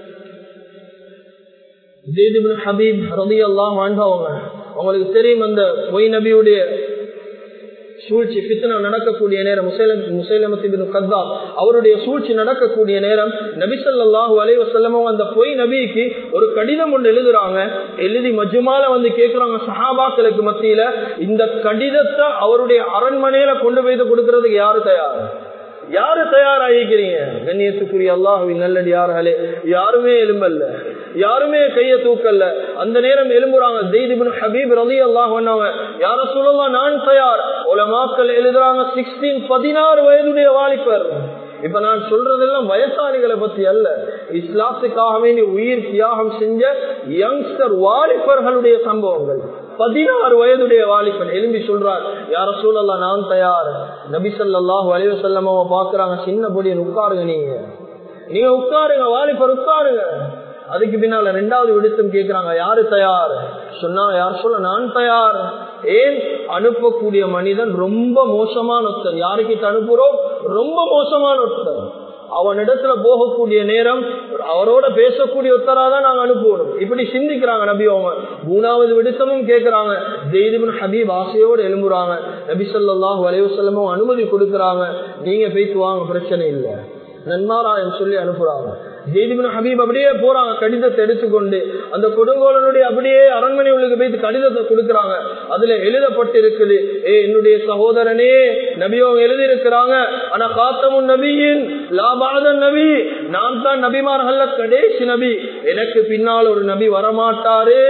ஜெய்திபின் ஹபீப் ரதி அல்லாஹ் வாழ்ந்தவங்க உங்களுக்கு தெரியும் அந்த பொய் நபியுடைய சூழ்ச்சி பித்தனா நடக்கக்கூடிய நேரம் முசைலம் முசைலமத்தின் கத்தா அவருடைய சூழ்ச்சி நடக்கக்கூடிய நேரம் நபிசல்லாஹு அலைவசல்லமும் அந்த பொய் நபிக்கு ஒரு கடிதம் ஒன்று எழுதுறாங்க எழுதி மஜுமால வந்து கேட்கிறாங்க சஹாபாக்களுக்கு மத்தியில இந்த கடிதத்தை அவருடைய அரண்மனையில கொண்டு போய் கொடுக்கறதுக்கு யாரு தயார் யாரு தயாராகிக்கிறீங்க கண்ணியத்துக்குரிய அல்லாஹுவின் நல்லடி யார்களே யாருமே எலும்பல்ல யாருமே கைய தூக்கல்ல அந்த நேரம் எலும்புறாங்க ஜெய்திபின் ஹபீப் ரதி அல்லாஹ் யார சொல்லலாம் நான் தயார் உலமாக்கள் எழுதுறாங்க சிக்ஸ்டீன் பதினாறு வயதுடைய வாலிபர் இப்ப நான் சொல்றதெல்லாம் வயசாளிகளை பத்தி அல்ல இஸ்லாத்துக்காக வேண்டி உயிர் தியாகம் செஞ்ச யங்ஸ்டர் வாலிபர்களுடைய சம்பவங்கள் பதினாறு வயதுடைய வாலிபன் எலும்பி சொல்றார் யார சூழல்லாம் நான் தயார் நபி சொல்லாஹு அலைவ செல்லமோ பாக்குறாங்க சின்ன பொடியன் உட்காருங்க நீங்க நீங்க உட்காருங்க வாலிபர் உட்காருங்க அதுக்கு பின்னால ரெண்டாவது விடுத்தம் கேட்கிறாங்க யாரு தயார் சொன்னா யார் சொல்ல நான் தயார் ஏன் அனுப்பக்கூடிய மனிதன் ரொம்ப மோசமான ஒருத்தர் யாருக்கிட்ட அனுப்புறோம் ரொம்ப மோசமான ஒருத்தர் அவனிடத்துல போகக்கூடிய நேரம் அவரோட பேசக்கூடிய ஒருத்தராதான் நாங்க அனுப்புவோம் இப்படி சிந்திக்கிறாங்க நபி அவங்க மூணாவது விடுத்தமும் கேட்கிறாங்க ஜெய்திபின் ஹபீப் ஆசையோடு எழும்புறாங்க நபி சொல்லாஹ் வலைவசல்லமும் அனுமதி கொடுக்கறாங்க நீங்க போயிட்டு வாங்க பிரச்சனை இல்லை நன்மாராயம் சொல்லி அனுப்புறாங்க ஜெய்திபின் ஹபீப் அப்படியே போறாங்க கடிதத்தை எடுத்துக்கொண்டு அந்த கொடுங்கோலனுடைய அப்படியே அரண்மனை உள்ளுக்கு போய் கடிதத்தை கொடுக்கறாங்க அதுல எழுதப்பட்டிருக்குது ஏ என்னுடைய சகோதரனே நபியவங்க எழுதி இருக்கிறாங்க ஆனா காத்தமும் நபியின் லாபாதன் நபி நான் தான் நபிமார்கள்ல கடைசி நபி எனக்கு பின்னால் ஒரு நபி வரமாட்டாரு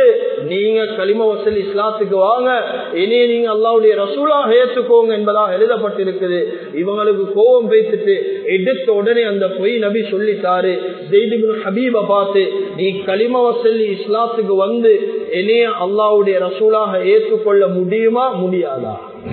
நீங்க களிம வசல் இஸ்லாத்துக்கு வாங்க இனி நீங்க அல்லாவுடைய ரசூலாக ஏற்றுக்கோங்க என்பதாக எழுதப்பட்டிருக்குது இவங்களுக்கு கோபம் வைத்துட்டு எடுத்த உடனே அந்த பொய் நபி சொல்லிட்டாரு ஜெய்திபின் ஹபீப பார்த்து நீ களிம வசல் இஸ்லாத்துக்கு வந்து என்னைய அல்லாவுடைய ரசூலாக ஏற்றுக்கொள்ள முடியுமா முடியாதா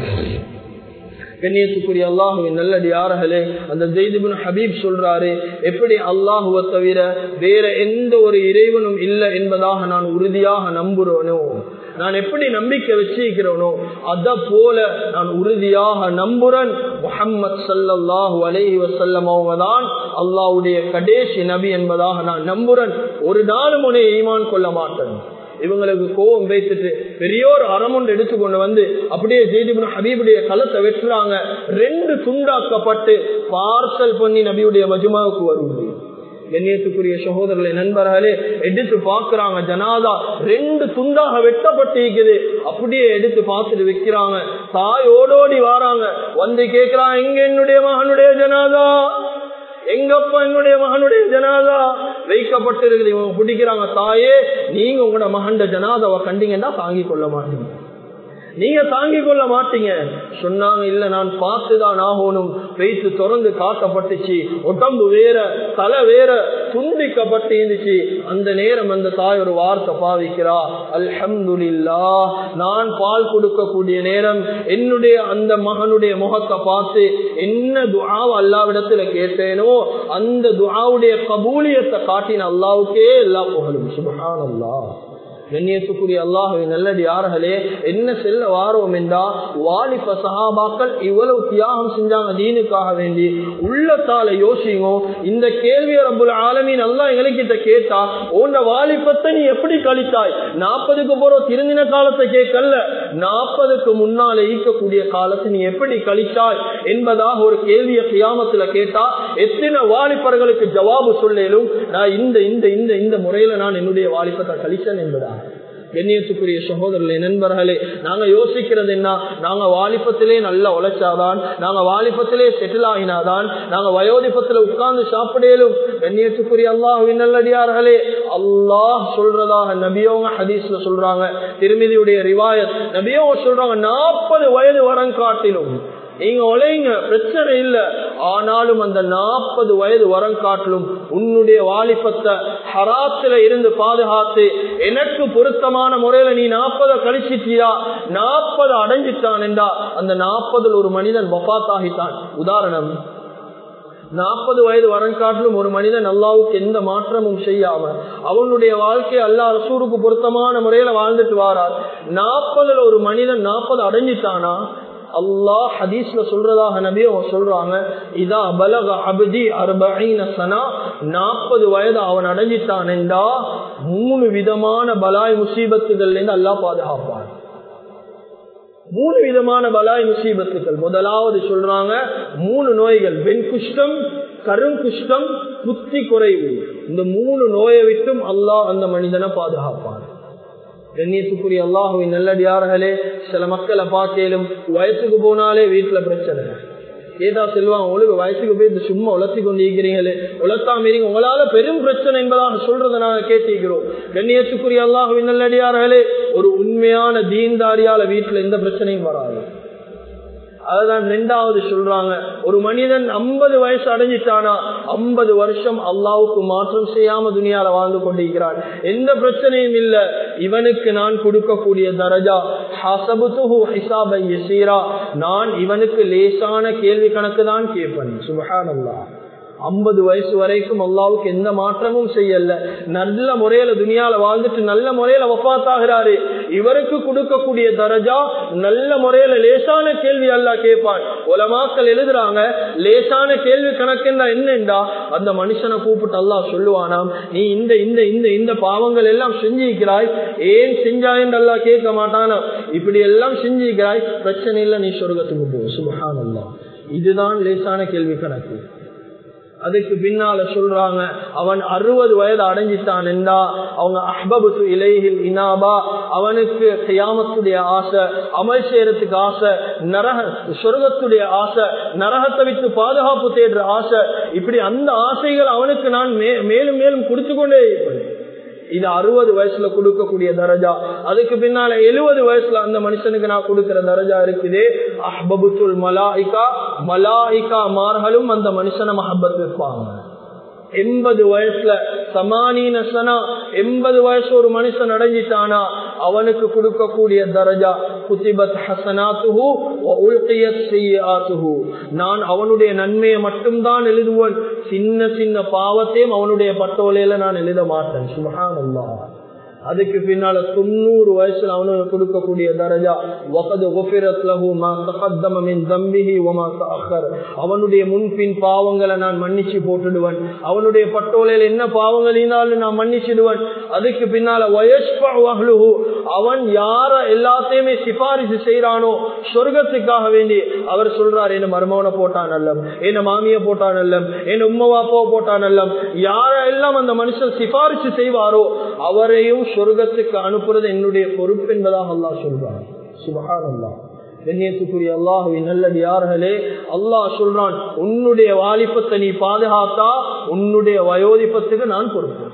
கண்ணியத்துக்குரிய அல்லாஹுவின் நல்லடியார்களே அந்த ஜெய்திபின் ஹபீப் சொல்றாரு எப்படி அல்லாஹுவை தவிர வேற எந்த ஒரு இறைவனும் இல்லை என்பதாக நான் உறுதியாக நம்புறேனோ நான் எப்படி நம்பிக்கை வச்சிருக்கிறேனோ அத போல நான் உறுதியாக நம்புறேன் முகம்மது சல்லாஹூ அலஹி வசல்லம் அவங்க தான் அல்லாவுடைய கடைசி நபி என்பதாக நான் நம்புறேன் ஒரு நாளும் உன்னை ஈமான் கொள்ள மாட்டேன் இவங்களுக்கு கோபம் வைத்துட்டு பெரியோர் அறமுண்டு எடுத்துக்கொண்டு வந்து அப்படியே ஜெய்திபின் ஹபீபுடைய களத்தை வெட்டுறாங்க ரெண்டு துண்டாக்கப்பட்டு பார்சல் பண்ணி நபியுடைய மஜுமாவுக்கு வருவது கண்ணியத்துக்குரிய சகோதரர்களை நண்பர்களே எடுத்து பாக்குறாங்க ஜனாதா ரெண்டு துண்டாக வெட்டப்பட்டிருக்குது அப்படியே எடுத்து பார்த்துட்டு வைக்கிறாங்க தாய் ஓடோடி வாராங்க வந்து கேட்கிறான் எங்க என்னுடைய மகனுடைய ஜனாதா எங்கப்பா என்னுடைய மகனுடைய ஜனாதா வைக்கப்பட்டிருக்குது இவங்க பிடிக்கிறாங்க தாயே நீங்க உங்களோட மகண்ட ஜனாதாவை கண்டீங்கன்னா தாங்கிக் கொள்ள மாட்டீங்க நீங்க தாங்கிக் கொள்ள மாட்டீங்க சொன்னாங்க இல்ல நான் பார்த்துதான் ஆகணும் வைத்து திறந்து காட்டப்பட்டுச்சு உடம்பு வேற தலை வேற துண்டிக்கப்பட்டு இருந்துச்சு அந்த நேரம் அந்த தாய் ஒரு வார்த்தை பாவிக்கிறா அல்ஹம்துலில்லா நான் பால் கொடுக்கக்கூடிய நேரம் என்னுடைய அந்த மகனுடைய முகத்தை பார்த்து என்ன துஆவ அல்லாவிடத்துல கேட்டேனோ அந்த துஆவுடைய கபூலியத்தை காட்டின அல்லாவுக்கே எல்லா புகழும் சுபஹான் அல்லாஹ் கண்ணியத்துக்குரிய அல்லாஹுவின் நல்லடி யார்களே என்ன செல்ல வாரோம் என்றா வாலிப சகாபாக்கள் இவ்வளவு தியாகம் செஞ்சாங்க தீனுக்காக வேண்டி உள்ளத்தால யோசிங்கோ இந்த கேள்வியை ரப்புல் ஆலமீன் அல்லா எங்களுக்கிட்ட கேட்டா உன்ன வாலிபத்தை நீ எப்படி கழித்தாய் நாற்பதுக்கு போற திருந்தின காலத்தை கேட்கல நாற்பதுக்கு முன்னால ஈக்கக்கூடிய காலத்தை நீ எப்படி கழித்தாய் என்பதாக ஒரு கேள்வியை கியாமத்துல கேட்டா எத்தனை வாலிபர்களுக்கு ஜவாபு சொல்லேலும் நான் இந்த இந்த இந்த இந்த முறையில நான் என்னுடைய வாலிபத்தை கழிச்சேன் என்பதா கண்ணியத்துக்குரிய சகோதரர்களே நண்பர்களே நாங்க யோசிக்கிறது என்ன நாங்க வாலிபத்திலே நல்லா உழைச்சாதான் நாங்க வாலிபத்திலே செட்டில் ஆகினாதான் நாங்க வயோதிபத்துல உட்கார்ந்து சாப்பிடலும் கண்ணியத்துக்குரிய அல்லாஹ் நல்லடியார்களே அல்லாஹ் சொல்றதாக நபியோங்க ஹதீஸ்ல சொல்றாங்க திருமதியுடைய ரிவாயத் நபியோங்க சொல்றாங்க நாற்பது வயது வரம் காட்டிலும் நீங்க உழைங்க பிரச்சனை இல்ல ஆனாலும் அந்த நாற்பது வயது வரம் காட்டிலும் உன்னுடைய வாலிபத்தை ஹராத்துல இருந்து பாதுகாத்து எனக்கு பொருத்தமான முறையில நீ நாற்பதை கழிச்சிட்டியா நாற்பது அடைஞ்சிட்டான் என்றா அந்த நாற்பதுல ஒரு மனிதன் வபாத்தாகித்தான் உதாரணம் நாற்பது வயது வரம் காட்டிலும் ஒரு மனிதன் அல்லாவுக்கு எந்த மாற்றமும் செய்யாம அவனுடைய வாழ்க்கை அல்லா ரசூருக்கு பொருத்தமான முறையில வாழ்ந்துட்டு வாரார் நாற்பதுல ஒரு மனிதன் நாற்பது அடைஞ்சிட்டானா அல்லாஹ் ஹதீஸ்ல சொல்றதாக நபி அவங்க சொல்றாங்க இதா பலக அபதி அர்பீன சனா நாற்பது வயது அவன் அடைஞ்சிட்டான் என்றா மூணு விதமான பலாய் முசீபத்துகள்ல இருந்து அல்லாஹ் பாதுகாப்பான் மூணு விதமான பலாய் முசீபத்துகள் முதலாவது சொல்றாங்க மூணு நோய்கள் வெண் குஷ்டம் கருங்குஷ்டம் புத்தி குறைவு இந்த மூணு நோயை விட்டும் அல்லாஹ் அந்த மனிதனை பாதுகாப்பான் கண்ணியத்துக்குரிய அல்லாஹுவின் நல்லடியார்களே சில மக்களை பார்க்கலும் வயசுக்கு போனாலே வீட்டுல பிரச்சனை ஏதா செல்வாங்க உங்களுக்கு வயசுக்கு போய் சும்மா உலர்த்தி கொண்டு இருக்கிறீங்களே உலர்த்தாம இருங்க உங்களால பெரும் பிரச்சனை என்பதாக சொல்றதை நாங்க கேட்டிருக்கிறோம் கண்ணியத்துக்குரிய அல்லாஹுவின் நல்லடியார்களே ஒரு உண்மையான தீன்தாரியால வீட்டுல எந்த பிரச்சனையும் வராது அதுதான் ரெண்டாவது சொல்றாங்க ஒரு மனிதன் ஐம்பது வயசு அடைஞ்சிட்டானா ஐம்பது வருஷம் அல்லாவுக்கு மாற்றம் செய்யாம துணியால வாழ்ந்து கொண்டிருக்கிறான் எந்த பிரச்சனையும் இல்ல இவனுக்கு நான் கொடுக்கக்கூடிய தரஜா நான் இவனுக்கு லேசான கேள்வி கணக்கு தான் கேட்பேன் சுபஹான் அல்லா ஐம்பது வயசு வரைக்கும் அல்லாவுக்கு எந்த மாற்றமும் செய்யல நல்ல முறையில துணியால வாழ்ந்துட்டு நல்ல முறையில வப்பாத்தாகிறாரு இவருக்கு கொடுக்கக்கூடிய தரஜா நல்ல முறையில லேசான கேள்வி அல்லா கேட்பான் உலமாக்கள் எழுதுறாங்க லேசான கேள்வி கணக்குன்னா என்னண்டா அந்த மனுஷனை கூப்பிட்டு அல்லா சொல்லுவானாம் நீ இந்த இந்த இந்த இந்த பாவங்கள் எல்லாம் செஞ்சிருக்கிறாய் ஏன் செஞ்சாய் என்று அல்லா கேட்க மாட்டானா இப்படி எல்லாம் செஞ்சிருக்கிறாய் பிரச்சனை இல்லை நீ சொர்க்கத்துக்கு போ சுபஹான் அல்லா இதுதான் லேசான கேள்வி கணக்கு அதுக்கு பின்னால சொல்றாங்க அவன் அறுபது வயது அடைஞ்சிட்டான் என்றா அவங்க அஹ்பபுத்து இலையில் இனாபா அவனுக்கு கியாமத்துடைய ஆசை அமல் செய்யறதுக்கு ஆசை நரக சொர்க்கத்துடைய ஆசை நரகத்தை விட்டு பாதுகாப்பு தேடுற ஆசை இப்படி அந்த ஆசைகள் அவனுக்கு நான் மேலும் மேலும் கொடுத்து கொண்டே இருப்பேன் இது அறுபது வயசுல கொடுக்கக்கூடிய தரஜா அதுக்கு பின்னால எழுபது வயசுல அந்த மனுஷனுக்கு நான் கொடுக்கிற தரஜா இருக்குது அஹ்பபுத்துல் மலாய்கா மலாய்கா மார்களும் அந்த மனுஷனை மஹபத் வைப்பாங்க எண்பது வயசுல சமானீன சனா எண்பது வயசு ஒரு மனுஷன் அடைஞ்சிட்டானா அவனுக்கு கொடுக்கக்கூடிய தரஜா குத்திபத் ஹசனாத்துஹு உல்கியத் செய்யாத்துஹு நான் அவனுடைய நன்மையை மட்டும்தான் எழுதுவேன் சின்ன சின்ன பாவத்தையும் அவனுடைய பட்டோலையில நான் எழுத மாட்டேன் சுபஹானல்லா அதுக்கு பின்னால தொண்ணூறு வயசுல அவனுக்கு கொடுக்கக்கூடிய தரஜா அவனுடைய முன்பின் பாவங்களை நான் மன்னிச்சு போட்டுடுவேன் அவனுடைய பட்டோலையில் என்ன பாவங்கள் இருந்தாலும் நான் மன்னிச்சிடுவேன் அதுக்கு பின்னால வயஸ்பு அவன் யார எல்லாத்தையுமே சிபாரிசு செய்யறானோ சொர்க்கத்துக்காக வேண்டி அவர் சொல்றார் என்ன மருமவனை போட்டான் அல்லம் என்ன மாமிய போட்டான் அல்லம் என்ன உம்மவாப்பாவை போட்டான் அல்லம் யார எல்லாம் அந்த மனுஷன் சிபாரிசு செய்வாரோ அவரையும் சொர்க்கத்துக்கு அனுப்புறது என்னுடைய பொறுப்பு என்பதாக அல்லாஹ் சொல்றான் சுபகான் அல்லாஹ் கண்ணியத்துக்குரிய அல்லாஹுவின் நல்லது யார்களே அல்லாஹ் சொல்றான் உன்னுடைய வாலிபத்தை நீ பாதுகாத்தா உன்னுடைய வயோதிப்பத்துக்கு நான் பொறுப்பு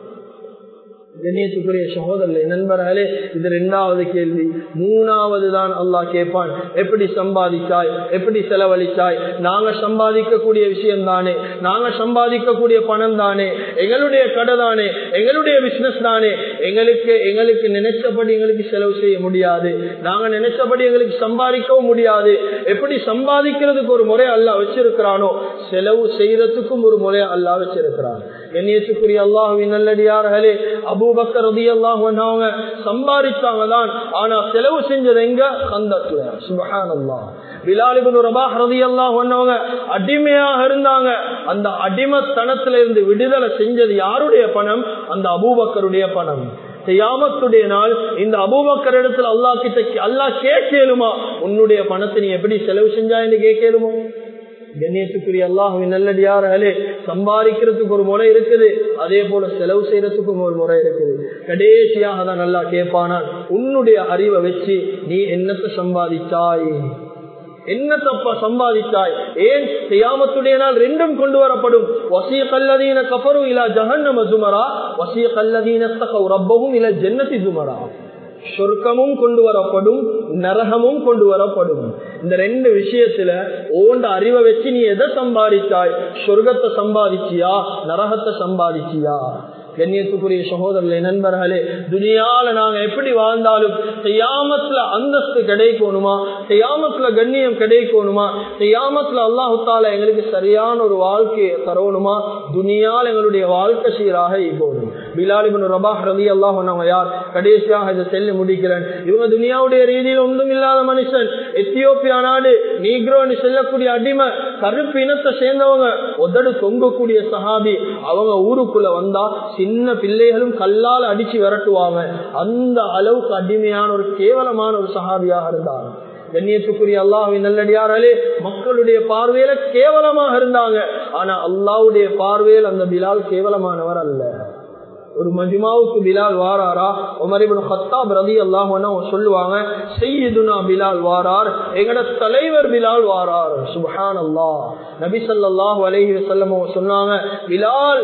கண்ணியத்துக்குரிய சகோதரர்களே நண்பர்களே இது ரெண்டாவது கேள்வி மூணாவது தான் அல்லாஹ் கேட்பான் எப்படி சம்பாதிச்சாய் எப்படி செலவழிச்சாய் நாங்க சம்பாதிக்கக்கூடிய விஷயம் தானே நாங்க சம்பாதிக்கக்கூடிய பணம் தானே எங்களுடைய கடை தானே எங்களுடைய பிசினஸ் தானே எங்களுக்கு எங்களுக்கு நினைச்சபடி எங்களுக்கு செலவு செய்ய முடியாது நாங்க நினைச்சபடி எங்களுக்கு சம்பாதிக்கவும் முடியாது எப்படி சம்பாதிக்கிறதுக்கு ஒரு முறை அல்லா வச்சிருக்கிறானோ செலவு செய்யறதுக்கும் ஒரு முறை அல்லா வச்சிருக்கிறான் கண்ணியத்துக்குரிய அல்லாஹுவின் நல்லடியார்களே அபூபக்கர் ரதி அல்லாஹ் சம்பாதிச்சாங்க தான் ஆனா செலவு செஞ்சது எங்க கந்தத்துல சுபஹானல்லா பிலாலிபின் ரபாஹ் ரதி அல்லாஹ் அடிமையாக இருந்தாங்க அந்த அடிமத்தனத்துல இருந்து விடுதலை செஞ்சது யாருடைய பணம் அந்த அபூபக்கருடைய பணம் செய்யாமத்துடைய நாள் இந்த அபூபக்கர் இடத்துல அல்லா கிட்ட அல்லா கேட்கலுமா உன்னுடைய பணத்தை நீ எப்படி செலவு செஞ்சா என்று கேட்கலுமோ கண்ணியத்துக்குரிய அல்லாஹுவின் நல்லடியார்களே சம்பாதிக்கிறதுக்கு ஒரு முறை இருக்குது அதே போல செலவு செய்யறதுக்கும் ஒரு முறை இருக்குது கடைசியாக தான் நல்லா கேட்பானால் உன்னுடைய அறிவை வச்சு நீ என்னத்தை சம்பாதிச்சாய் என்ன தப்ப சம்பாதித்தாய் ஏன் செய்யாமத்துடைய நாள் ரெண்டும் கொண்டு வரப்படும் வசிய கல்லதீன கபரும் இலா ஜஹன்னம சுமரா வசிய கல்லதீன ரப்பவும் இல ஜன்னதி சுமரா சொர்க்கமும் கொண்டு வரப்படும் நரகமும் கொண்டு வரப்படும் இந்த ரெண்டு விஷயத்துல ஓண்ட அறிவை வச்சு நீ எதை சம்பாதிச்சாய் சொர்க்கத்தை சம்பாதிச்சியா நரகத்தை சம்பாதிச்சியா கண்ணியத்துக்குரிய சகோதரர்களே நண்பர்களே துனியால நாங்க எப்படி வாழ்ந்தாலும் செய்யாமத்துல அந்தஸ்து கிடைக்கணுமா செய்யாமத்துல கண்ணியம் கிடைக்கணுமா செய்யாமத்துல அல்லாஹு தால எங்களுக்கு சரியான ஒரு வாழ்க்கையை தரணுமா துனியால் எங்களுடைய வாழ்க்கை சீராக இப்போதும் பிலாலிபின் ரபாஹ் ரவி அல்லாஹ் யார் கடைசியாக இதை செல்லி முடிக்கிறேன் இவங்க துனியாவுடைய ரீதியில் ஒன்றும் இல்லாத மனுஷன் எத்தியோப்பியா நாடு நீக்ரோன்னு செல்லக்கூடிய அடிமை கருப்பு இனத்தை சேர்ந்தவங்க உதடு தொங்கக்கூடிய சஹாபி அவங்க ஊருக்குள்ள வந்தா சின்ன பிள்ளைகளும் கல்லால் அடிச்சு விரட்டுவாங்க அந்த அளவுக்கு அடிமையான ஒரு கேவலமான ஒரு சஹாபியாக இருந்தாங்க கண்ணியத்துக்குரிய அல்லாஹின் நல்லடியாராலே மக்களுடைய பார்வையில கேவலமாக இருந்தாங்க ஆனா அல்லாவுடைய பார்வையில் அந்த பிலால் கேவலமானவர் அல்ல ஒரு மஜிமாவுக்கு பிலால் வாராரா உமரிபின் ஹத்தாப் ரதி அல்லாஹ் சொல்லுவாங்க செய்யுதுனா பிலால் வாரார் எங்கட தலைவர் பிலால் வாரார் சுபஹான் அல்லா நபி சல்லாஹ் அலஹி வசல்லம் சொன்னாங்க பிலால்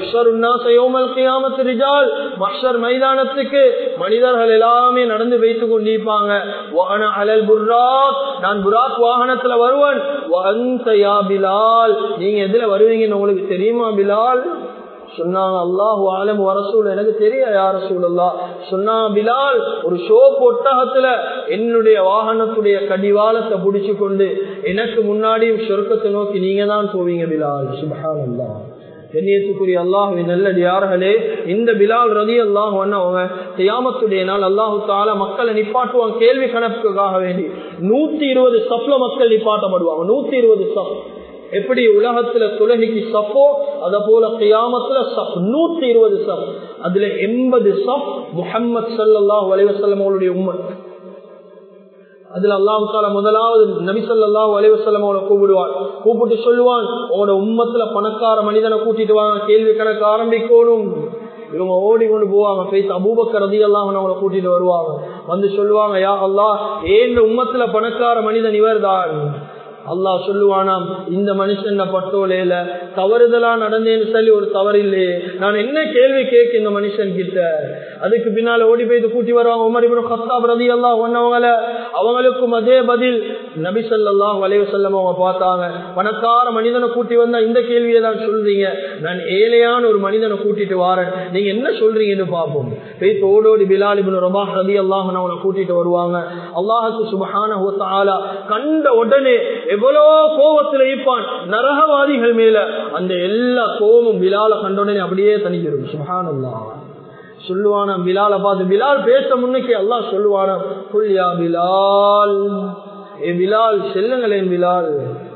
ரிஜால் மஷர் மைதானத்துக்கு மனிதர்கள் எல்லாமே நடந்து வைத்து கொண்டிருப்பாங்க அலல் புர்ராக் நான் புராக் வாகனத்துல வருவன் பிலால் நீங்க எதுல வருவீங்கன்னு உங்களுக்கு தெரியுமா பிலால் சொன்னாங்க அல்லாஹு ஆலம் வரசூல் எனக்கு தெரிய யார சூழல்லா சொன்னா பிலால் ஒரு ஷோ ஒட்டகத்துல என்னுடைய வாகனத்துடைய கடிவாளத்தை புடிச்சு கொண்டு எனக்கு முன்னாடியும் சொர்க்கத்தை நோக்கி நீங்க தான் போவீங்க பிலால் சுபஹான் அல்லா கண்ணியத்துக்குரிய அல்லாஹுவின் நல்லடியார்களே இந்த பிலால் ரதி அல்லாஹ் அவங்க தியாமத்துடைய நாள் அல்லாஹு தால மக்களை நிப்பாட்டுவாங்க கேள்வி கணக்குக்காக வேண்டி நூத்தி இருபது சப்ல மக்கள் நிப்பாட்டப்படுவாங்க நூத்தி இருபது சப் எப்படி உலகத்துல துலகிக்கு சப்போ அத போல கியாமத்துல சப் நூத்தி இருபது சப் அதுல எண்பது சப் முகமது சல்லாஹ் வலைவசல்லம் அவளுடைய உம்மத் அதுல அல்லாஹு தால முதலாவது நபிசல்லா வலைவசல்லம் அவனை கூப்பிடுவான் கூப்பிட்டு சொல்லுவான் உங்களோட உம்மத்துல பணக்கார மனிதனை கூட்டிட்டு வாங்க கேள்வி கணக்கு ஆரம்பிக்கணும் இவங்க ஓடி கொண்டு போவாங்க பேச அபூபக்கர் ரதி எல்லாம் அவங்களை கூட்டிட்டு வருவாங்க வந்து சொல்லுவாங்க யா அல்லா ஏன் உம்மத்துல பணக்கார மனிதன் இவர் தான் அல்லாஹ் சொல்லுவானாம் இந்த மனுஷன் பட்டோலையில தவறுதலா நடந்தேன்னு சொல்லி ஒரு தவறு இல்லையே நான் என்ன கேள்வி கேட்க இந்த மனுஷன் கிட்ட அதுக்கு பின்னால ஓடி போய் கூட்டி வருவாங்க உமர் இப்னு கத்தாப் ரதி எல்லாம் ஒன்னவங்கள அவங்களுக்கும் அதே பதில் நபி ஸல்லல்லாஹு அலைஹி வஸல்லம் அவங்க பார்த்தாங்க பணக்கார மனிதனை கூட்டி வந்தா இந்த கேள்வியை தான் சொல்றீங்க நான் ஏழையான ஒரு மனிதனை கூட்டிட்டு வாரேன் நீங்க என்ன சொல்றீங்கன்னு பார்ப்போம் போய் ஓடோடி பிலால் இப்னு ரபாஹ் ரதி அல்லாஹ் அவனை கூட்டிட்டு வருவாங்க அல்லாஹுக்கு சுபஹானஹு வ தஆலா கண்ட உடனே எவ்வளோ கோபத்தில் இருப்பான் நரகவாதிகள் மேல அந்த எல்லா கோபமும் பிலால கண்ட உடனே அப்படியே தனிக்கிறோம் சுபஹானல்லாஹ் சொல்லுவானா பிலால பார்த்து பிலால் பேச முன்னுக்கு அல்லாஹ் சொல்லுவானா புல்யா பிலால் ஏ பிலால் செல்லுங்களேன் பிலால்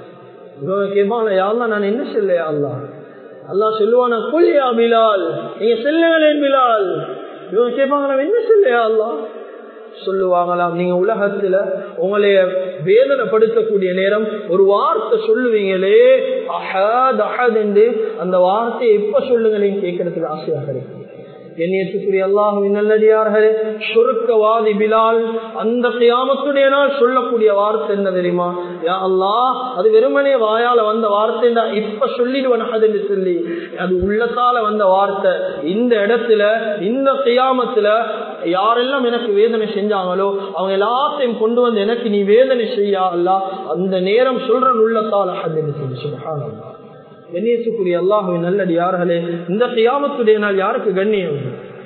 கேட்பாங்க யாழ்லா நான் என்ன செல்லையா அல்லா அல்லாஹ் சொல்லுவானா புல்யா பிலால் நீங்க செல்லுங்களேன் பிலால் இவங்க கேட்பாங்க நான் என்ன செல்லையா அல்லா சொல்லுவாங்களாம் நீங்க உலகத்துல உங்களைய வேதனைப்படுத்தக்கூடிய நேரம் ஒரு வார்த்தை சொல்லுவீங்களே அஹத் அஹத் என்று அந்த வார்த்தையை எப்ப சொல்லுங்களேன்னு கேட்கறதுக்கு ஆசையாக இருக்கு என்னையத்துக்குரிய அல்லாஹுவின் நல்லடியார்களே சுருக்கவாதி பிலால் அந்த கியாமத்துடைய நாள் சொல்லக்கூடிய வார்த்தை என்ன தெரியுமா யா அல்லாஹ் அது வெறுமனே வாயால வந்த வார்த்தை இப்ப சொல்லிடுவன் என்று சொல்லி அது உள்ளத்தால வந்த வார்த்தை இந்த இடத்துல இந்த கியாமத்துல யாரெல்லாம் எனக்கு வேதனை செஞ்சாங்களோ அவங்க எல்லாத்தையும் கொண்டு வந்து எனக்கு நீ வேதனை செய்யா அல்லா அந்த நேரம் சொல்றன் உள்ளத்தால் அஹதுன்னு சொல்லி சுபஹானல்லாஹ் கண்ணியத்துக்குரிய அல்லாஹுவின் நல்லடி யார்களே இந்த கியாமத்துடைய நாள் யாருக்கு கண்ணியம்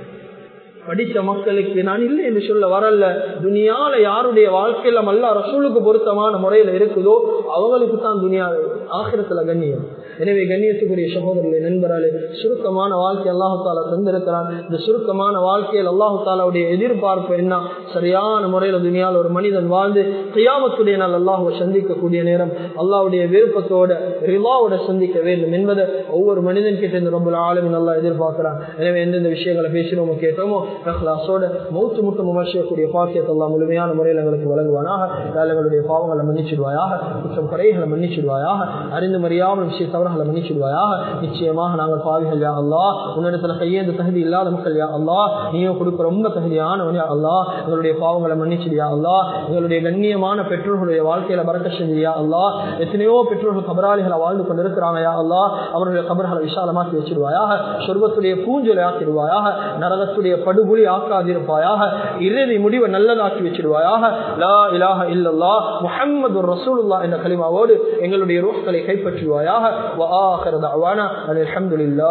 படித்த மக்களுக்கு நான் இல்லை என்று சொல்ல வரல துனியால யாருடைய வாழ்க்கையில அல்லா ரசூலுக்கு பொருத்தமான முறையில இருக்குதோ அவங்களுக்கு தான் துனியா ஆசிரத்துல கண்ணியம் எனவே கண்ணியத்துக்குரிய சகோதரர்களை நண்பராலே சுருக்கமான வாழ்க்கை அல்லாஹு தாலா தந்திருக்கிறான் இந்த சுருக்கமான வாழ்க்கையில் அல்லாஹு தாலாவுடைய எதிர்பார்ப்பு என்ன சரியான முறையில துனியால் ஒரு மனிதன் வாழ்ந்து கியாமத்துடைய நாள் அல்லாஹுவை சந்திக்கக்கூடிய நேரம் அல்லாவுடைய விருப்பத்தோட ரிலாவோட சந்திக்க வேண்டும் என்பதை ஒவ்வொரு மனிதன் கிட்ட இந்த ரொம்ப ஆளுமை நல்லா எதிர்பார்க்கிறான் எனவே எந்தெந்த விஷயங்களை பேசினோமோ கேட்டோமோ அஹ்லாசோட மௌத்து முட்டும் விமர்சிக்கக்கூடிய பாக்கியத்தை எல்லாம் முழுமையான முறையில் எங்களுக்கு வழங்குவானாக எங்களுடைய பாவங்களை மன்னிச்சிடுவாயாக குற்றம் குறைகளை மன்னிச்சிடுவாயாக அறிந்து மறியாமல் விஷய தவறுகளை மன்னிச்சிடுவாயாக நிச்சயமாக நாங்கள் பாவிகள் யா அல்லா உன்னிடத்துல கையேந்து தகுதி இல்லாத மக்கள் யா அல்லா நீயும் கொடுக்க ரொம்ப தகுதியானவன் யா அல்லா எங்களுடைய பாவங்களை மன்னிச்சிடியா அல்லா எங்களுடைய கண்ணியமான பெற்றோர்களுடைய வாழ்க்கையில பறக்க செஞ்சியா அல்லா எத்தனையோ பெற்றோர்கள் கபராளிகளை வாழ்ந்து கொண்டிருக்கிறாங்க யா அல்லா அவருடைய கபர்களை விசாலமாக்கி வச்சிருவாயாக சொர்க்கத்துடைய பூஞ்சலை ஆக்கிடுவாயாக நரகத்துடைய படுகொலி ஆக்காதிருப்பாயாக இறுதி முடிவை நல்லதாக்கி வச்சிருவாயாக லா இலாஹ இல்லல்லா முஹம்மது ரசூலுல்லா என்ற கலிமாவோடு எங்களுடைய ரோஹ்களை கைப்பற்றுவாயாக வஆஹிரு தஅவானா அல்ஹம்துலில்லாஹ்